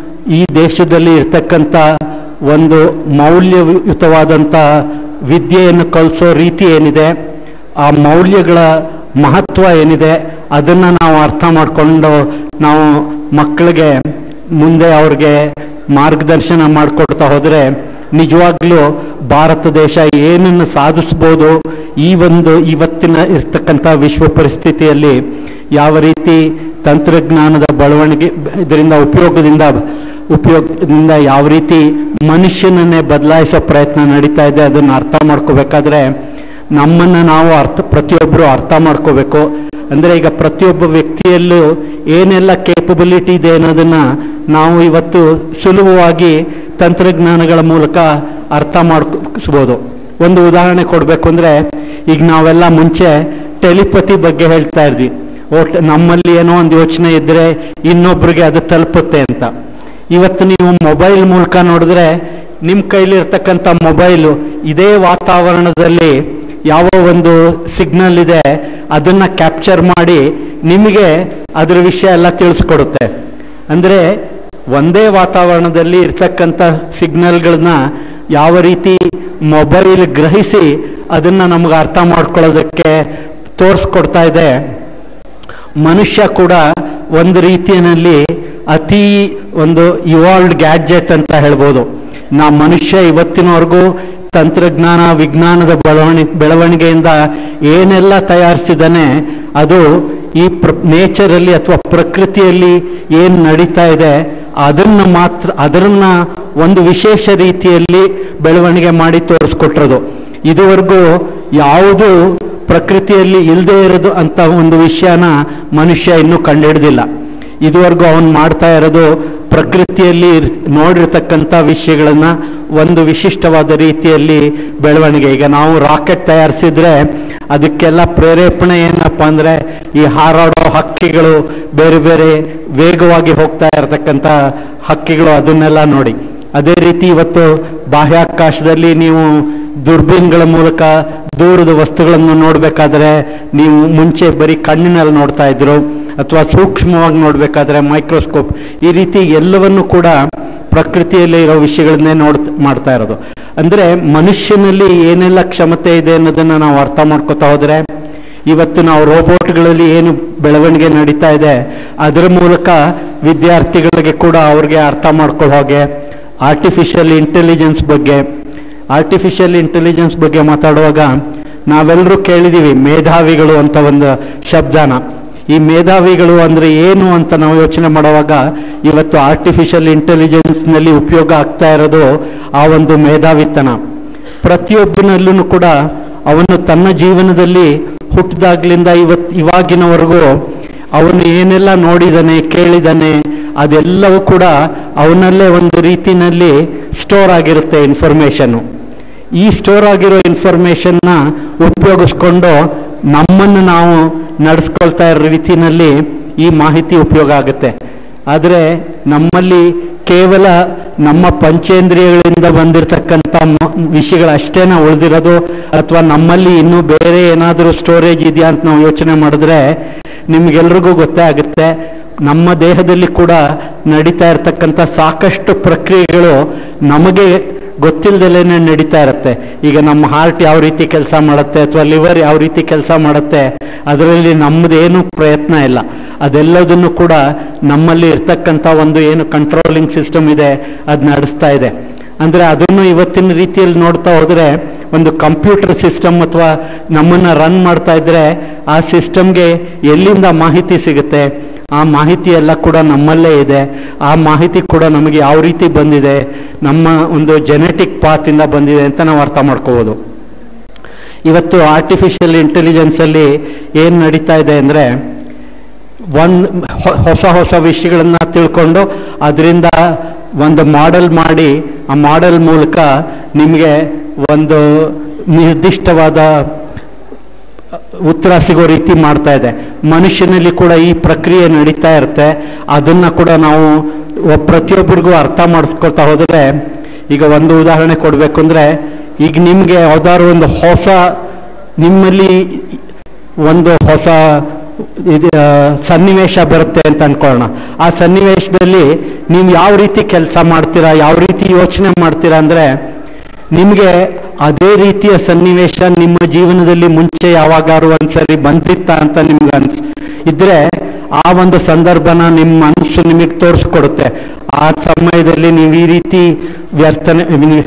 ಈ ದೇಶದಲ್ಲಿ ಇರ್ತಕ್ಕಂಥ ಒಂದು ಮೌಲ್ಯಯುತವಾದಂಥ ವಿದ್ಯೆಯನ್ನು ಕಲಿಸೋ ರೀತಿ ಏನಿದೆ ಆ ಮೌಲ್ಯಗಳ ಮಹತ್ವ ಏನಿದೆ ಅದನ್ನ ನಾವು ಅರ್ಥ ಮಾಡಿಕೊಂಡು ನಾವು ಮಕ್ಕಳಿಗೆ ಮುಂದೆ ಅವ್ರಿಗೆ ಮಾರ್ಗದರ್ಶನ ಮಾಡಿಕೊಡ್ತಾ ಹೋದ್ರೆ ನಿಜವಾಗ್ಲೂ ಭಾರತ ದೇಶ ಏನನ್ನು ಸಾಧಿಸ್ಬೋದು ಈ ಒಂದು ಇವತ್ತಿನ ಇರ್ತಕ್ಕಂಥ ವಿಶ್ವ ಪರಿಸ್ಥಿತಿಯಲ್ಲಿ ಯಾವ ರೀತಿ ತಂತ್ರಜ್ಞಾನದ ಬೆಳವಣಿಗೆ ಇದರಿಂದ ಉಪಯೋಗದಿಂದ ಉಪಯೋಗದಿಂದ ಯಾವ ರೀತಿ ಮನುಷ್ಯನನ್ನೇ ಬದಲಾಯಿಸೋ ಪ್ರಯತ್ನ ನಡೀತಾ ಇದೆ ಅದನ್ನು ಅರ್ಥ ಮಾಡ್ಕೋಬೇಕಾದ್ರೆ ನಮ್ಮನ್ನು ನಾವು ಅರ್ಥ ಪ್ರತಿಯೊಬ್ಬರು ಅರ್ಥ ಮಾಡ್ಕೋಬೇಕು ಅಂದ್ರೆ ಈಗ ಪ್ರತಿಯೊಬ್ಬ ವ್ಯಕ್ತಿಯಲ್ಲೂ ಏನೆಲ್ಲ ಕೇಪಬಿಲಿಟಿ ಇದೆ ಅನ್ನೋದನ್ನ ನಾವು ಇವತ್ತು ಸುಲಭವಾಗಿ ತಂತ್ರಜ್ಞಾನಗಳ ಮೂಲಕ ಅರ್ಥ ಮಾಡ್ಕೋಬಹುದು ಒಂದು ಉದಾಹರಣೆ ಕೊಡಬೇಕು ಅಂದ್ರೆ ಈಗ ನಾವೆಲ್ಲ ಮುಂಚೆ ಟೆಲಿಪತಿ ಬಗ್ಗೆ ಹೇಳ್ತಾ ಇದ್ವಿ ಒಟ್ ನಮ್ಮಲ್ಲಿ ಏನೋ ಒಂದು ಯೋಚನೆ ಇದ್ರೆ ಇನ್ನೊಬ್ರಿಗೆ ಅದು ತಲುಪುತ್ತೆ ಅಂತ ಇವತ್ತು ನೀವು ಮೊಬೈಲ್ ಮೂಲಕ ನೋಡಿದ್ರೆ ನಿಮ್ಮ ಕೈಲಿರ್ತಕ್ಕಂಥ ಮೊಬೈಲು ಇದೇ ವಾತಾವರಣದಲ್ಲಿ ಯಾವ ಒಂದು ಸಿಗ್ನಲ್ ಇದೆ ಅದನ್ನ ಕ್ಯಾಪ್ಚರ್ ಮಾಡಿ ನಿಮಗೆ ಅದರ ವಿಷಯ ಎಲ್ಲ ತಿಳಿಸ್ಕೊಡುತ್ತೆ ಅಂದ್ರೆ ಒಂದೇ ವಾತಾವರಣದಲ್ಲಿ ಇರ್ತಕ್ಕಂಥ ಸಿಗ್ನಲ್ಗಳನ್ನ ಯಾವ ರೀತಿ ಮೊಬೈಲ್ ಗ್ರಹಿಸಿ ಅದನ್ನ ನಮ್ಗೆ ಅರ್ಥ ಮಾಡ್ಕೊಳ್ಳೋದಕ್ಕೆ ತೋರಿಸ್ಕೊಡ್ತಾ ಇದೆ ಮನುಷ್ಯ ಕೂಡ ಒಂದು ರೀತಿಯಲ್ಲಿ ಅತಿ ಒಂದು ಇವಾಲ್ಡ್ ಗ್ಯಾಡ್ಜೆಟ್ ಅಂತ ಹೇಳ್ಬೋದು ನಾ ಮನುಷ್ಯ ಇವತ್ತಿನವರೆಗೂ ತಂತ್ರಜ್ಞಾನ ವಿಜ್ಞಾನದ ಬೆಳವಣಿಗೆ ಬೆಳವಣಿಗೆಯಿಂದ ಏನೆಲ್ಲ ತಯಾರಿಸಿದಾನೆ ಅದು ಈ ಪ್ರ ನೇಚರಲ್ಲಿ ಅಥವಾ ಪ್ರಕೃತಿಯಲ್ಲಿ ಏನು ನಡೀತಾ ಇದೆ ಅದನ್ನ ಮಾತ್ರ ಅದನ್ನ ಒಂದು ವಿಶೇಷ ರೀತಿಯಲ್ಲಿ ಬೆಳವಣಿಗೆ ಮಾಡಿ ತೋರಿಸ್ಕೊಟ್ಟಿರೋದು ಇದುವರೆಗೂ ಯಾವುದು ಪ್ರಕೃತಿಯಲ್ಲಿ ಇಲ್ಲದೆ ಇರೋದು ಅಂತ ಒಂದು ವಿಷಯನ ಮನುಷ್ಯ ಇನ್ನೂ ಕಂಡುಹಿಡ್ದಿಲ್ಲ ಇದುವರೆಗೂ ಅವನು ಮಾಡ್ತಾ ಇರೋದು ಪ್ರಕೃತಿಯಲ್ಲಿ ಇರ್- ನೋಡಿರ್ತಕ್ಕಂಥ ವಿಷಯಗಳನ್ನ ಒಂದು ವಿಶಿಷ್ಟವಾದ ರೀತಿಯಲ್ಲಿ ಬೆಳವಣಿಗೆ ಈಗ ನಾವು ರಾಕೆಟ್ ತಯಾರಿಸಿದ್ರೆ ಅದಕ್ಕೆಲ್ಲ ಪ್ರೇರೇಪಣೆ ಏನಪ್ಪ ಅಂದ್ರೆ ಈ ಹಾರಾಡೋ ಹಕ್ಕಿಗಳು ಬೇರೆ ಬೇರೆ ವೇಗವಾಗಿ ಹೋಗ್ತಾ ಇರತಕ್ಕಂಥ ಹಕ್ಕಿಗಳು ಅದನ್ನೆಲ್ಲ ನೋಡಿ ಅದೇ ರೀತಿ ಇವತ್ತು ಬಾಹ್ಯಾಕಾಶದಲ್ಲಿ ನೀವು ದುರ್ಬೀನ್ಗಳ ಮೂಲಕ ದೂರದ ವಸ್ತುಗಳನ್ನು ನೋಡಬೇಕಾದ್ರೆ ನೀವು ಮುಂಚೆ ಬರೀ ಕಣ್ಣಿನಲ್ಲಿ ನೋಡ್ತಾ ಇದ್ರು ಅಥವಾ ಸೂಕ್ಷ್ಮವಾಗಿ ನೋಡಬೇಕಾದ್ರೆ ಮೈಕ್ರೋಸ್ಕೋಪ್ ಈ ರೀತಿ ಎಲ್ಲವನ್ನು ಕೂಡ ಪ್ರಕೃತಿಯಲ್ಲಿ ಇರೋ ವಿಷಯಗಳನ್ನೇ ನೋಡ್ ಮಾಡ್ತಾ ಇರೋದು ಅಂದ್ರೆ ಮನುಷ್ಯನಲ್ಲಿ ಏನೆಲ್ಲ ಕ್ಷಮತೆ ಇದೆ ಅನ್ನೋದನ್ನ ನಾವು ಅರ್ಥ ಮಾಡ್ಕೋತಾ ಹೋದ್ರೆ ಇವತ್ತು ನಾವು ರೋಬೋಟ್ಗಳಲ್ಲಿ ಏನು ಬೆಳವಣಿಗೆ ನಡೀತಾ ಇದೆ ಅದರ ಮೂಲಕ ವಿದ್ಯಾರ್ಥಿಗಳಿಗೆ ಕೂಡ ಅವ್ರಿಗೆ ಅರ್ಥ ಮಾಡ್ಕೊಳ್ಳೋ ಹಾಗೆ ಆರ್ಟಿಫಿಷಿಯಲ್ ಇಂಟೆಲಿಜೆನ್ಸ್ ಬಗ್ಗೆ ಆರ್ಟಿಫಿಷಿಯಲ್ ಇಂಟೆಲಿಜೆನ್ಸ್ ಬಗ್ಗೆ ಮಾತಾಡುವಾಗ ನಾವೆಲ್ಲರೂ ಕೇಳಿದೀವಿ ಮೇಧಾವಿಗಳು ಅಂತ ಒಂದು ಶಬ್ದನ ಈ ಮೇಧಾವಿಗಳು ಅಂದ್ರೆ ಏನು ಅಂತ ನಾವು ಯೋಚನೆ ಮಾಡುವಾಗ ಇವತ್ತು ಆರ್ಟಿಫಿಷಿಯಲ್ ಇಂಟೆಲಿಜೆನ್ಸ್ ನಲ್ಲಿ ಉಪಯೋಗ ಆಗ್ತಾ ಇರೋದು ಆ ಒಂದು ಮೇಧಾವಿತನ ಪ್ರತಿಯೊಬ್ಬನಲ್ಲೂ ಕೂಡ ಅವನು ತನ್ನ ಜೀವನದಲ್ಲಿ ಹುಟ್ಟಿದಾಗ್ಲಿಂದ ಇವತ್ ಇವಾಗಿನವರೆಗೂ ಅವನು ಏನೆಲ್ಲ ನೋಡಿದಾನೆ ಕೇಳಿದಾನೆ ಅದೆಲ್ಲವೂ ಕೂಡ ಅವನಲ್ಲೇ ಒಂದು ರೀತಿನಲ್ಲಿ ಸ್ಟೋರ್ ಆಗಿರುತ್ತೆ ಇನ್ಫಾರ್ಮೇಶನ್ನು ಈ ಸ್ಟೋರ್ ಆಗಿರೋ ಇನ್ಫಾರ್ಮೇಶನ್ನ ಉಪಯೋಗಿಸ್ಕೊಂಡು ನಮ್ಮನ್ನು ನಾವು ನಡೆಸ್ಕೊಳ್ತಾ ಇರೋ ರೀತಿನಲ್ಲಿ ಈ ಮಾಹಿತಿ ಉಪಯೋಗ ಆಗುತ್ತೆ ಆದರೆ ನಮ್ಮಲ್ಲಿ ಕೇವಲ ನಮ್ಮ ಪಂಚೇಂದ್ರಿಯಗಳಿಂದ ಬಂದಿರತಕ್ಕಂಥ ವಿಷಯಗಳಷ್ಟೇನ ಉಳಿದಿರೋದು ಅಥವಾ ನಮ್ಮಲ್ಲಿ ಇನ್ನೂ ಬೇರೆ ಏನಾದರೂ ಸ್ಟೋರೇಜ್ ಇದೆಯಾ ಅಂತ ನಾವು ಯೋಚನೆ ಮಾಡಿದ್ರೆ ನಿಮ್ಗೆಲ್ರಿಗೂ ಗೊತ್ತೇ ಆಗುತ್ತೆ ನಮ್ಮ ದೇಹದಲ್ಲಿ ಕೂಡ ನಡೀತಾ ಇರತಕ್ಕಂಥ ಸಾಕಷ್ಟು ಪ್ರಕ್ರಿಯೆಗಳು ನಮಗೆ ಗೊತ್ತಿಲ್ಲದಲೇನೆ ನಡೀತಾ ಇರುತ್ತೆ ಈಗ ನಮ್ಮ ಹಾರ್ಟ್ ಯಾವ ರೀತಿ ಕೆಲಸ ಮಾಡುತ್ತೆ ಅಥವಾ ಲಿವರ್ ಯಾವ ರೀತಿ ಕೆಲಸ ಮಾಡುತ್ತೆ ಅದರಲ್ಲಿ ನಮ್ಮದೇನು ಪ್ರಯತ್ನ ಇಲ್ಲ ಅದೆಲ್ಲದನ್ನು ಕೂಡ ನಮ್ಮಲ್ಲಿ ಇರ್ತಕ್ಕಂಥ ಒಂದು ಏನು ಕಂಟ್ರೋಲಿಂಗ್ ಸಿಸ್ಟಮ್ ಇದೆ ಅದು ನಡೆಸ್ತಾ ಇದೆ ಅಂದ್ರೆ ಅದನ್ನು ಇವತ್ತಿನ ರೀತಿಯಲ್ಲಿ ನೋಡ್ತಾ ಹೋದ್ರೆ ಒಂದು ಕಂಪ್ಯೂಟರ್ ಸಿಸ್ಟಮ್ ಅಥವಾ ನಮ್ಮನ್ನ ರನ್ ಮಾಡ್ತಾ ಇದ್ರೆ ಆ ಸಿಸ್ಟಮ್ಗೆ ಎಲ್ಲಿಂದ ಮಾಹಿತಿ ಸಿಗುತ್ತೆ ಆ ಮಾಹಿತಿ ಎಲ್ಲ ಕೂಡ ನಮ್ಮಲ್ಲೇ ಇದೆ ಆ ಮಾಹಿತಿ ಕೂಡ ನಮಗೆ ಯಾವ ರೀತಿ ಬಂದಿದೆ ನಮ್ಮ ಒಂದು ಜೆನೆಟಿಕ್ ಪಾತಿಂದ ಬಂದಿದೆ ಅಂತ ನಾವು ಅರ್ಥ ಮಾಡ್ಕೋಬೋದು ಇವತ್ತು ಆರ್ಟಿಫಿಷಿಯಲ್ ಇಂಟೆಲಿಜೆನ್ಸ್ ಅಲ್ಲಿ ಏನ್ ನಡೀತಾ ಇದೆ ಅಂದ್ರೆ ಒಂದ್ ಹೊ- ಹೊಸ ಹೊಸ ವಿಷಯಗಳನ್ನ ತಿಳ್ಕೊಂಡು ಅದರಿಂದ ಒಂದು ಮಾಡೆಲ್ ಮಾಡಿ ಆ ಮಾಡೆಲ್ ಮೂಲಕ ನಿಮಗೆ ಒಂದು ನಿರ್ದಿಷ್ಟವಾದ ಉತ್ತರ ಸಿಗೋ ರೀತಿ ಮಾಡ್ತಾ ಇದೆ ಮನುಷ್ಯನಲ್ಲಿ ಕೂಡ ಈ ಪ್ರಕ್ರಿಯೆ ನಡೀತಾ ಇರುತ್ತೆ ಅದನ್ನ ಕೂಡ ನಾವು ಒ- ಪ್ರತಿಯೊಬ್ಬರಿಗೂ ಅರ್ಥ ಮಾಡಿಸ್ಕೊಳ್ತಾ ಹೋದ್ರೆ ಈಗ ಒಂದು ಉದಾಹರಣೆ ಕೊಡ್ಬೇಕು ಅಂದ್ರೆ ಈಗ ನಿಮ್ಗೆ ಯಾವ್ದಾದ್ರು ಒಂದು ಹೊಸ ನಿಮ್ಮಲ್ಲಿ ಒಂದು ಹೊಸ ಇದು, ಆ, ಸನ್ನಿವೇಶ ಬರುತ್ತೆ ಅಂತ ಅನ್ಕೊಳ್ಳೋಣ ಆ ಸನ್ನಿವೇಶದಲ್ಲಿ ನೀವು ಯಾವ ರೀತಿ ಕೆಲಸ ಮಾಡ್ತೀರಾ ಯಾವ ರೀತಿ ಯೋಚನೆ ಮಾಡ್ತೀರಾ ಅಂದ್ರೆ ನಿಮಗೆ ಅದೇ ರೀತಿಯ ಸನ್ನಿವೇಶ ನಿಮ್ಮ ಜೀವನದಲ್ಲಿ ಮುಂಚೆ ಯಾವಾಗಾರು ಒಂದ್ಸರಿ ಬಂದಿತ್ತ ಅಂತ ನಿಮ್ಗೆ ಅನ್ಸ್ ಇದ್ರೆ ಆ ಒಂದು ಸಂದರ್ಭನ ನಿಮ್ಮ ಮನಸ್ಸು ನಿಮಗೆ ತೋರಿಸ್ಕೊಡುತ್ತೆ ಆ ಸಮಯದಲ್ಲಿ ನೀವು ಈ ರೀತಿ ವ್ಯರ್ಥನೆ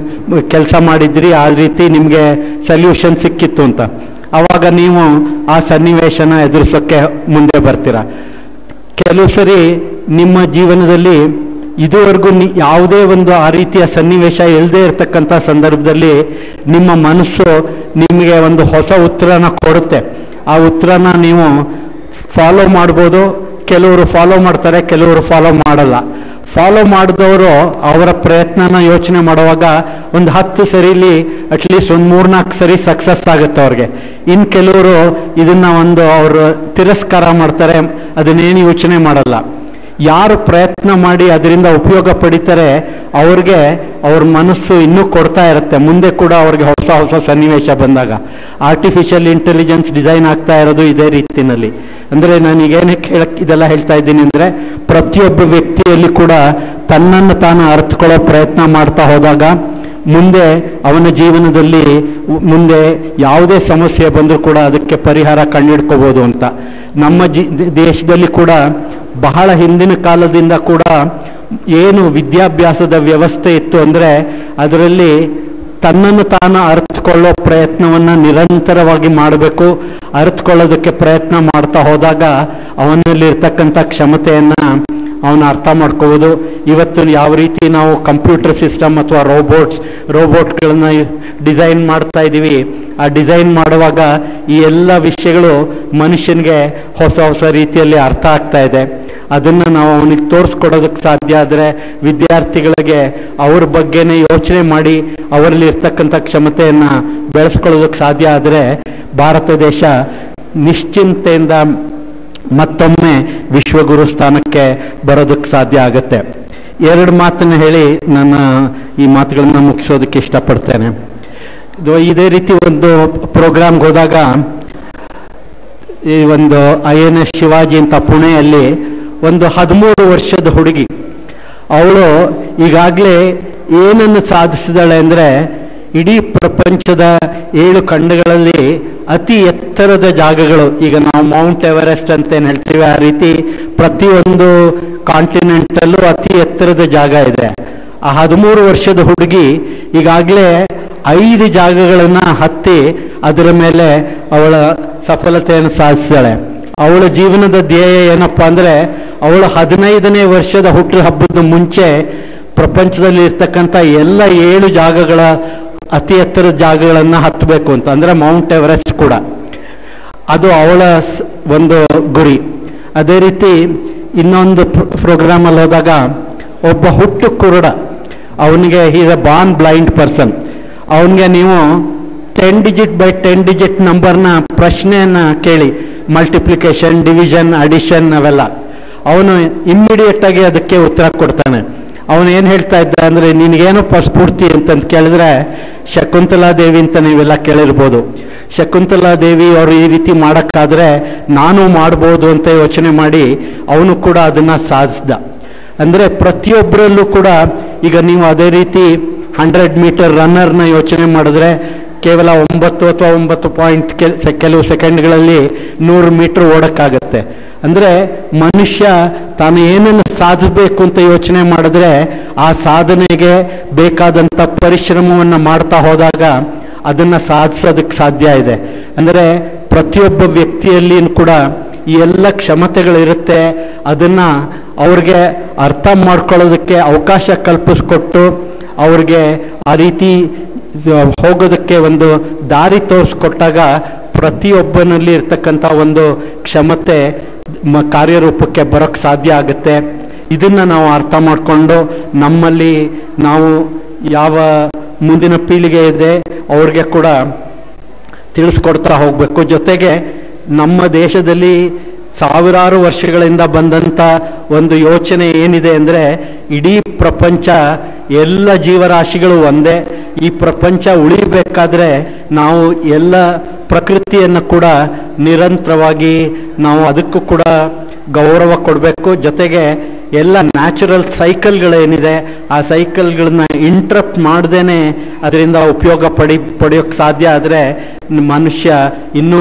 ಕೆಲಸ ಮಾಡಿದ್ರಿ ಆ ರೀತಿ ನಿಮಗೆ ಸಲ್ಯೂಷನ್ ಸಿಕ್ಕಿತ್ತು ಅಂತ ಅವಾಗ ನೀವು ಆ ಸನ್ನಿವೇಶನ ಎದುರಿಸೋಕ್ಕೆ ಮುಂದೆ ಬರ್ತೀರಾ ಕೆಲವು ಸರಿ ನಿಮ್ಮ ಜೀವನದಲ್ಲಿ ಇದುವರೆಗೂ ನಿ- ಯಾವುದೇ ಒಂದು ಆ ರೀತಿಯ ಸನ್ನಿವೇಶ ಇಲ್ಲದೆ ಇರತಕ್ಕಂಥ ಸಂದರ್ಭದಲ್ಲಿ ನಿಮ್ಮ ಮನಸ್ಸು ನಿಮಗೆ ಒಂದು ಹೊಸ ಉತ್ತರನ ಕೊಡುತ್ತೆ ಆ ಉತ್ತರನ ನೀವು ಫಾಲೋ ಮಾಡ್ಬೋದು ಕೆಲವರು ಫಾಲೋ ಮಾಡ್ತಾರೆ ಕೆಲವರು ಫಾಲೋ ಮಾಡಲ್ಲ ಫಾಲೋ ಮಾಡಿದವರು ಅವರ ಪ್ರಯತ್ನನ ಯೋಚನೆ ಮಾಡುವಾಗ ಒಂದು ಹತ್ತು ಸರಿಲಿ ಅಟ್ಲೀಸ್ಟ್ ಒಂದು ಮೂರ್ನಾಲ್ಕು ಸರಿ ಸಕ್ಸಸ್ ಆಗುತ್ತೆ ಅವ್ರಿಗೆ ಇನ್ನು ಕೆಲವರು ಇದನ್ನ ಒಂದು ಅವರು ತಿರಸ್ಕಾರ ಮಾಡ್ತಾರೆ ಅದನ್ನೇನು ಯೋಚನೆ ಮಾಡಲ್ಲ ಯಾರು ಪ್ರಯತ್ನ ಮಾಡಿ ಅದರಿಂದ ಉಪಯೋಗ ಪಡಿತಾರೆ ಅವ್ರಿಗೆ ಅವ್ರ ಮನಸ್ಸು ಇನ್ನೂ ಕೊಡ್ತಾ ಇರುತ್ತೆ ಮುಂದೆ ಕೂಡ ಅವ್ರಿಗೆ ಹೊಸ ಹೊಸ ಸನ್ನಿವೇಶ ಬಂದಾಗ ಆರ್ಟಿಫಿಷಿಯಲ್ ಇಂಟೆಲಿಜೆನ್ಸ್ ಡಿಸೈನ್ ಆಗ್ತಾ ಇರೋದು ಇದೇ ರೀತಿನಲ್ಲಿ ಅಂದ್ರೆ ನಾನೀಗೇನಕ್ಕೆ ಹೇಳಕ್ ಇದೆಲ್ಲ ಹೇಳ್ತಾ ಇದ್ದೀನಿ ಅಂದ್ರೆ ಪ್ರತಿಯೊಬ್ಬ ವ್ಯಕ್ತಿಯಲ್ಲಿ ಕೂಡ ತನ್ನನ್ನು ತಾನು ಅರ್ಥಕೊಳ್ಳೋ ಪ್ರಯತ್ನ ಮಾಡ್ತಾ ಹೋದಾಗ ಮುಂದೆ ಅವನ ಜೀವನದಲ್ಲಿ ಉ- ಮುಂದೆ ಯಾವುದೇ ಸಮಸ್ಯೆ ಬಂದರೂ ಕೂಡ ಅದಕ್ಕೆ ಪರಿಹಾರ ಕಂಡುಹಿಡ್ಕೋಬಹುದು ಅಂತ ನಮ್ಮ ಜಿ ದೇ- ದೇಶದಲ್ಲಿ ಕೂಡ ಬಹಳ ಹಿಂದಿನ ಕಾಲದಿಂದ ಕೂಡ ಏನು ವಿದ್ಯಾಭ್ಯಾಸದ ವ್ಯವಸ್ಥೆ ಇತ್ತು ಅಂದ್ರೆ ಅದರಲ್ಲಿ ತನ್ನನ್ನು ತಾನು ಅರ್ಥಕೊಳ್ಳೋ ಪ್ರಯತ್ನವನ್ನ ನಿರಂತರವಾಗಿ ಮಾಡಬೇಕು ಅರ್ಥಕೊಳ್ಳೋದಕ್ಕೆ ಪ್ರಯತ್ನ ಮಾಡ್ತಾ ಹೋದಾಗ ಅವನಲ್ಲಿರ್ತಕ್ಕಂಥ ಕ್ಷಮತೆಯನ್ನ ಅವನು ಅರ್ಥ ಮಾಡ್ಕೋಬೋದು ಇವತ್ತು ಯಾವ ರೀತಿ ನಾವು ಕಂಪ್ಯೂಟರ್ ಸಿಸ್ಟಮ್ ಅಥವಾ ರೋಬೋಟ್ಸ್ ರೋಬೋಟ್ಗಳನ್ನ ಡಿಸೈನ್ ಮಾಡ್ತಾ ಇದ್ದೀವಿ ಆ ಡಿಸೈನ್ ಮಾಡುವಾಗ ಈ ಎಲ್ಲ ವಿಷಯಗಳು ಮನುಷ್ಯನಿಗೆ ಹೊಸ ಹೊಸ ರೀತಿಯಲ್ಲಿ ಅರ್ಥ ಆಗ್ತಾ ಇದೆ ಅದನ್ನು ನಾವು ಅವನಿಗೆ ತೋರಿಸ್ಕೊಡೋದಕ್ಕೆ ಸಾಧ್ಯ ಆದರೆ ವಿದ್ಯಾರ್ಥಿಗಳಿಗೆ ಅವ್ರ ಬಗ್ಗೆನೇ ಯೋಚನೆ ಮಾಡಿ ಅವರಲ್ಲಿ ಇರ್ತಕ್ಕಂಥ ಕ್ಷಮತೆಯನ್ನು ಬೆಳೆಸ್ಕೊಳ್ಳೋದಕ್ಕೆ ಸಾಧ್ಯ ಆದರೆ ಭಾರತ ದೇಶ ನಿಶ್ಚಿಂತೆಯಿಂದ ಮತ್ತೊಮ್ಮೆ ವಿಶ್ವಗುರು ಸ್ಥಾನಕ್ಕೆ ಬರೋದಕ್ಕೆ ಸಾಧ್ಯ ಆಗುತ್ತೆ ಎರಡು ಮಾತನ್ನು ಹೇಳಿ ನನ್ನ ಈ ಮಾತುಗಳನ್ನ ಮುಗಿಸೋದಕ್ಕೆ ಇಷ್ಟಪಡ್ತೇನೆ ಇದು ಇದೇ ರೀತಿ ಒಂದು ಪ್ರೋಗ್ರಾಮ್ಗೆ ಹೋದಾಗ ಈ ಒಂದು ಐ ಎನ್ ಎಸ್ ಶಿವಾಜಿ ಅಂತ ಪುಣೆಯಲ್ಲಿ ಒಂದು ಹದಿಮೂರು ವರ್ಷದ ಹುಡುಗಿ ಅವಳು ಈಗಾಗಲೇ ಏನನ್ನು ಸಾಧಿಸಿದಾಳೆ ಅಂದರೆ ಇಡೀ ಪ್ರಪಂಚದ ಏಳು ಖಂಡಗಳಲ್ಲಿ ಅತಿ ಎತ್ತರದ ಜಾಗಗಳು ಈಗ ನಾವು ಮೌಂಟ್ ಎವರೆಸ್ಟ್ ಅಂತ ಏನು ಹೇಳ್ತೀವಿ ಆ ರೀತಿ ಪ್ರತಿಯೊಂದು ಕಾಂಟಿನೆಂಟಲ್ಲೂ ಅತಿ ಎತ್ತರದ ಜಾಗ ಇದೆ ಆ ಹದಿಮೂರು ವರ್ಷದ ಹುಡುಗಿ ಈಗಾಗಲೇ ಐದು ಜಾಗಗಳನ್ನ ಹತ್ತಿ ಅದರ ಮೇಲೆ ಅವಳ ಸಫಲತೆಯನ್ನು ಸಾಧಿಸಿದಾಳೆ ಅವಳ ಜೀವನದ ಧ್ಯೇಯ ಏನಪ್ಪಾ ಅಂದ್ರೆ ಅವಳು ಹದಿನೈದನೇ ವರ್ಷದ ಹುಟ್ಟು ಹಬ್ಬದ ಮುಂಚೆ ಪ್ರಪಂಚದಲ್ಲಿ ಇರ್ತಕ್ಕಂಥ ಎಲ್ಲ ಏಳು ಜಾಗಗಳ ಅತಿ ಎತ್ತರದ ಜಾಗಗಳನ್ನ ಹತ್ತಬೇಕು ಅಂತ ಅಂದ್ರೆ ಮೌಂಟ್ ಎವರೆಸ್ಟ್ ಕೂಡ ಅದು ಅವಳ ಸ್- ಒಂದು ಗುರಿ ಅದೇ ರೀತಿ ಇನ್ನೊಂದು ಪ್ರೋಗ್ರಾಮ್ ಅಲ್ಲಿ ಹೋದಾಗ ಒಬ್ಬ ಹುಟ್ಟು ಕುರುಡ ಅವನಿಗೆ is a born blind person ಅವನಿಗೆ ನೀವು ten digit by ten digit ನಂಬರ್ನ ಪ್ರಶ್ನೆಯನ್ನ ಕೇಳಿ ಮಲ್ಟಿಪ್ಲಿಕೇಶನ್ ಡಿವಿಷನ್ ಅಡಿಷನ್ ಅವೆಲ್ಲ ಅವನು ಇಮ್ಮಿಡಿಯೇಟ್ ಆಗಿ ಅದಕ್ಕೆ ಉತ್ತರ ಕೊಡ್ತಾನೆ ಅವನು ಏನು ಹೇಳ್ತಾ ಇದ್ದ ಅಂದ್ರೆ ನಿನಗೇನಪ್ಪ ಸ್ಫೂರ್ತಿ ಅಂತಂದು ಕೇಳಿದ್ರೆ ಶಕುಂತಲಾ ದೇವಿ ಅಂತ ನೀವೆಲ್ಲ ಕೇಳಿರ್ಬೋದು ಶಕುಂತಲಾ ದೇವಿ ಅವರು ಈ ರೀತಿ ಮಾಡಕ್ಕಾದ್ರೆ ನಾನು ಮಾಡ್ಬೋದು ಅಂತ ಯೋಚನೆ ಮಾಡಿ ಅವನು ಕೂಡ ಅದನ್ನ ಸಾಧಿಸ್ದ ಅಂದ್ರೆ ಪ್ರತಿಯೊಬ್ಬರಲ್ಲೂ ಕೂಡ ಈಗ ನೀವು ಅದೇ ರೀತಿ ಹಂಡ್ರೆಡ್ ಮೀಟರ್ ರನ್ನರ್ನ ಯೋಚನೆ ಮಾಡಿದ್ರೆ ಕೇವಲ ಒಂಬತ್ತು ಅಥವಾ ಒಂಬತ್ತು ಪಾಯಿಂಟ್ ಕೆಲವು ಸೆಕೆಂಡ್ಗಳಲ್ಲಿ ನೂರು ಮೀಟರ್ ಓಡಕ್ಕಾಗತ್ತೆ ಅಂದ್ರೆ ಮನುಷ್ಯ ತಾನು ಏನನ್ನು ಸಾಧಿಸಬೇಕು ಅಂತ ಯೋಚನೆ ಮಾಡಿದ್ರೆ ಆ ಸಾಧನೆಗೆ ಬೇಕಾದಂತ ಪರಿಶ್ರಮವನ್ನು ಮಾಡ್ತಾ ಹೋದಾಗ ಅದನ್ನ ಸಾಧಿಸೋದಕ್ಕೆ ಸಾಧ್ಯ ಇದೆ ಅಂದ್ರೆ ಪ್ರತಿಯೊಬ್ಬ ವ್ಯಕ್ತಿಯಲ್ಲಿ ಕೂಡ ಈ ಎಲ್ಲ ಕ್ಷಮತೆಗಳಿರುತ್ತೆ ಅದನ್ನ ಅವ್ರಿಗೆ ಅರ್ಥ ಮಾಡ್ಕೊಳ್ಳೋದಕ್ಕೆ ಅವಕಾಶ ಕಲ್ಪಿಸ್ಕೊಟ್ಟು ಅವ್ರಿಗೆ ಆ ರೀತಿ ಹೋಗೋದಕ್ಕೆ ಒಂದು ದಾರಿ ತೋರಿಸ್ಕೊಟ್ಟಾಗ ಪ್ರತಿಯೊಬ್ಬನಲ್ಲಿ ಇರ್ತಕ್ಕಂಥ ಒಂದು ಕ್ಷಮತೆ ಮ- ಕಾರ್ಯರೂಪಕ್ಕೆ ಬರೋಕ್ಕೆ ಸಾಧ್ಯ ಆಗುತ್ತೆ ಇದನ್ನ ನಾವು ಅರ್ಥ ಮಾಡಿಕೊಂಡು ನಮ್ಮಲ್ಲಿ ನಾವು ಯಾವ ಮುಂದಿನ ಪೀಳಿಗೆ ಇದೆ ಅವ್ರಿಗೆ ಕೂಡ ತಿಳಿಸ್ಕೊಡ್ತಾ ಹೋಗಬೇಕು ಜೊತೆಗೆ ನಮ್ಮ ದೇಶದಲ್ಲಿ ಸಾವಿರಾರು ವರ್ಷಗಳಿಂದ ಬಂದಂಥ ಒಂದು ಯೋಚನೆ ಏನಿದೆ ಅಂದರೆ ಇಡೀ ಪ್ರಪಂಚ ಎಲ್ಲ ಜೀವರಾಶಿಗಳು ಒಂದೇ ಈ ಪ್ರಪಂಚ ಉಳಿಬೇಕಾದ್ರೆ ನಾವು ಎಲ್ಲ ಪ್ರಕೃತಿಯನ್ನು ಕೂಡ ನಿರಂತರವಾಗಿ ನಾವು ಅದಕ್ಕೂ ಕೂಡ ಗೌರವ ಕೊಡಬೇಕು ಜೊತೆಗೆ ಎಲ್ಲ ನ್ಯಾಚುರಲ್ ಸೈಕಲ್ಗಳೇನಿದೆ ಆ ಸೈಕಲ್ಗಳನ್ನ ಇಂಟ್ರಪ್ಟ್ ಮಾಡ್ದೇನೆ ಅದರಿಂದ ಉಪಯೋಗ ಪಡಿ ಪಡೆಯೋಕ್ಕೆ ಸಾಧ್ಯ ಆದರೆ ಮನುಷ್ಯ ಇನ್ನೂ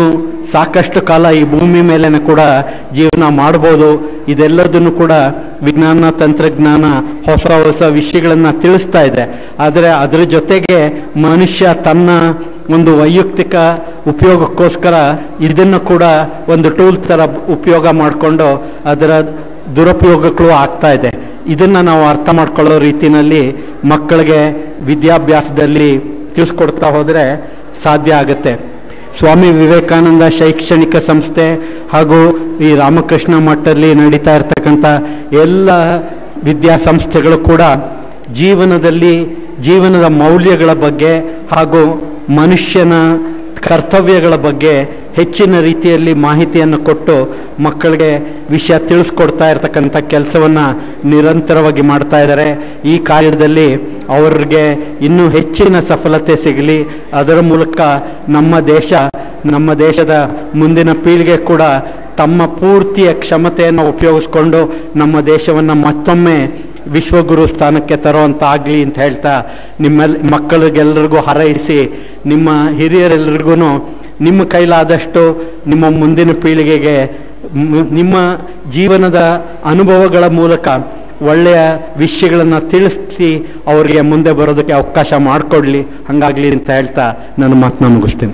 ಸಾಕಷ್ಟು ಕಾಲ ಈ ಭೂಮಿ ಮೇಲೇನೆ ಕೂಡ ಜೀವನ ಮಾಡ್ಬೋದು ಇದೆಲ್ಲದನ್ನು ಕೂಡ ವಿಜ್ಞಾನ ತಂತ್ರಜ್ಞಾನ ಹೊಸ ಹೊಸ ವಿಷಯಗಳನ್ನ ತಿಳಿಸ್ತಾ ಇದೆ ಆದರೆ ಅದರ ಜೊತೆಗೆ ಮನುಷ್ಯ ತನ್ನ ಒಂದು ವೈಯಕ್ತಿಕ ಉಪಯೋಗಕ್ಕೋಸ್ಕರ ಇದನ್ನು ಕೂಡ ಒಂದು ಟೂಲ್ ತರ ಉಪಯೋಗ ಮಾಡಿಕೊಂಡು ಅದರ ದುರುಪಯೋಗಗಳು ಆಗ್ತಾ ಇದೆ ಇದನ್ನ ನಾವು ಅರ್ಥ ಮಾಡ್ಕೊಳ್ಳೋ ರೀತಿನಲ್ಲಿ ಮಕ್ಕಳಿಗೆ ವಿದ್ಯಾಭ್ಯಾಸದಲ್ಲಿ ತಿಳಿಸ್ಕೊಡ್ತಾ ಹೋದ್ರೆ ಸಾಧ್ಯ ಆಗುತ್ತೆ ಸ್ವಾಮಿ ವಿವೇಕಾನಂದ ಶೈಕ್ಷಣಿಕ ಸಂಸ್ಥೆ ಹಾಗೂ ಈ ರಾಮಕೃಷ್ಣ ಮಠದಲ್ಲಿ ನಡೀತಾ ಇರ್ತಕ್ಕಂಥ ಎಲ್ಲ ವಿದ್ಯಾಸಂಸ್ಥೆಗಳು ಕೂಡ ಜೀವನದಲ್ಲಿ ಜೀವನದ ಮೌಲ್ಯಗಳ ಬಗ್ಗೆ ಹಾಗೂ ಮನುಷ್ಯನ ಕರ್ತವ್ಯಗಳ ಬಗ್ಗೆ ಹೆಚ್ಚಿನ ರೀತಿಯಲ್ಲಿ ಮಾಹಿತಿಯನ್ನು ಕೊಟ್ಟು ಮಕ್ಕಳಿಗೆ ವಿಷಯ ತಿಳಿಸ್ಕೊಡ್ತಾ ಇರ್ತಕ್ಕಂಥ ಕೆಲಸವನ್ನ ನಿರಂತರವಾಗಿ ಮಾಡ್ತಾ ಇದ್ದಾರೆ ಈ ಕಾರ್ಯದಲ್ಲಿ ಅವರಿಗೆ ಇನ್ನೂ ಹೆಚ್ಚಿನ ಸಫಲತೆ ಸಿಗಲಿ ಅದರ ಮೂಲಕ ನಮ್ಮ ದೇಶ ನಮ್ಮ ದೇಶದ ಮುಂದಿನ ಪೀಳಿಗೆ ಕೂಡ ತಮ್ಮ ಪೂರ್ತಿಯ ಕ್ಷಮತೆಯನ್ನು ಉಪಯೋಗಿಸ್ಕೊಂಡು ನಮ್ಮ ದೇಶವನ್ನು ಮತ್ತೊಮ್ಮೆ ವಿಶ್ವಗುರು ಸ್ಥಾನಕ್ಕೆ ತರುವಂತ ಆಗ್ಲಿ ಅಂತ ಹೇಳ್ತಾ ನಿಮ್ಮೆಲ್ ಮಕ್ಕಳಿಗೆಲ್ಲರಿಗೂ ಹಾರೈಸಿ ನಿಮ್ಮ ಹಿರಿಯರೆಲ್ಲರಿಗೂ ನಿಮ್ಮ ಕೈಲಾದಷ್ಟು ನಿಮ್ಮ ಮುಂದಿನ ಪೀಳಿಗೆಗೆ ಮ್- ನಿಮ್ಮ ಜೀವನದ ಅನುಭವಗಳ ಮೂಲಕ ಒಳ್ಳೆಯ ವಿಷಯಗಳನ್ನ ತಿಳಿಸಿ ಅವರಿಗೆ ಮುಂದೆ ಬರೋದಕ್ಕೆ ಅವಕಾಶ ಮಾಡಿಕೊಡ್ಲಿ ಹಂಗಾಗ್ಲಿ ಅಂತ ಹೇಳ್ತಾ ನನ್ನ ಮಾತನ್ನ ಮುಗಿಸ್ತೀನಿ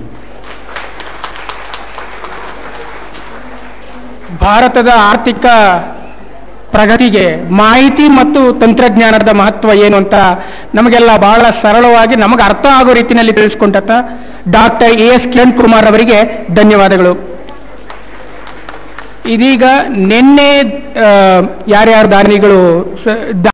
ಭಾರತದ ಆರ್ಥಿಕ ಪ್ರಗತಿಗೆ ಮಾಹಿತಿ ಮತ್ತು ತಂತ್ರಜ್ಞಾನದ ಮಹತ್ವ ಏನು ಅಂತ ನಮಗೆಲ್ಲ ಬಹಳ ಸರಳವಾಗಿ ನಮಗೆ ಅರ್ಥ ಆಗೋ ರೀತಿಯಲ್ಲಿ ತಿಳಿಸ್ಕೊಂಡಂತ doctor A S Kiran Kumar ಅವರಿಗೆ ಧನ್ಯವಾದಗಳು ಇದೀಗ ನಿನ್ನೆ ಆ, ಯಾರ್ಯಾರು ದಾನಿಗಳು ಸ-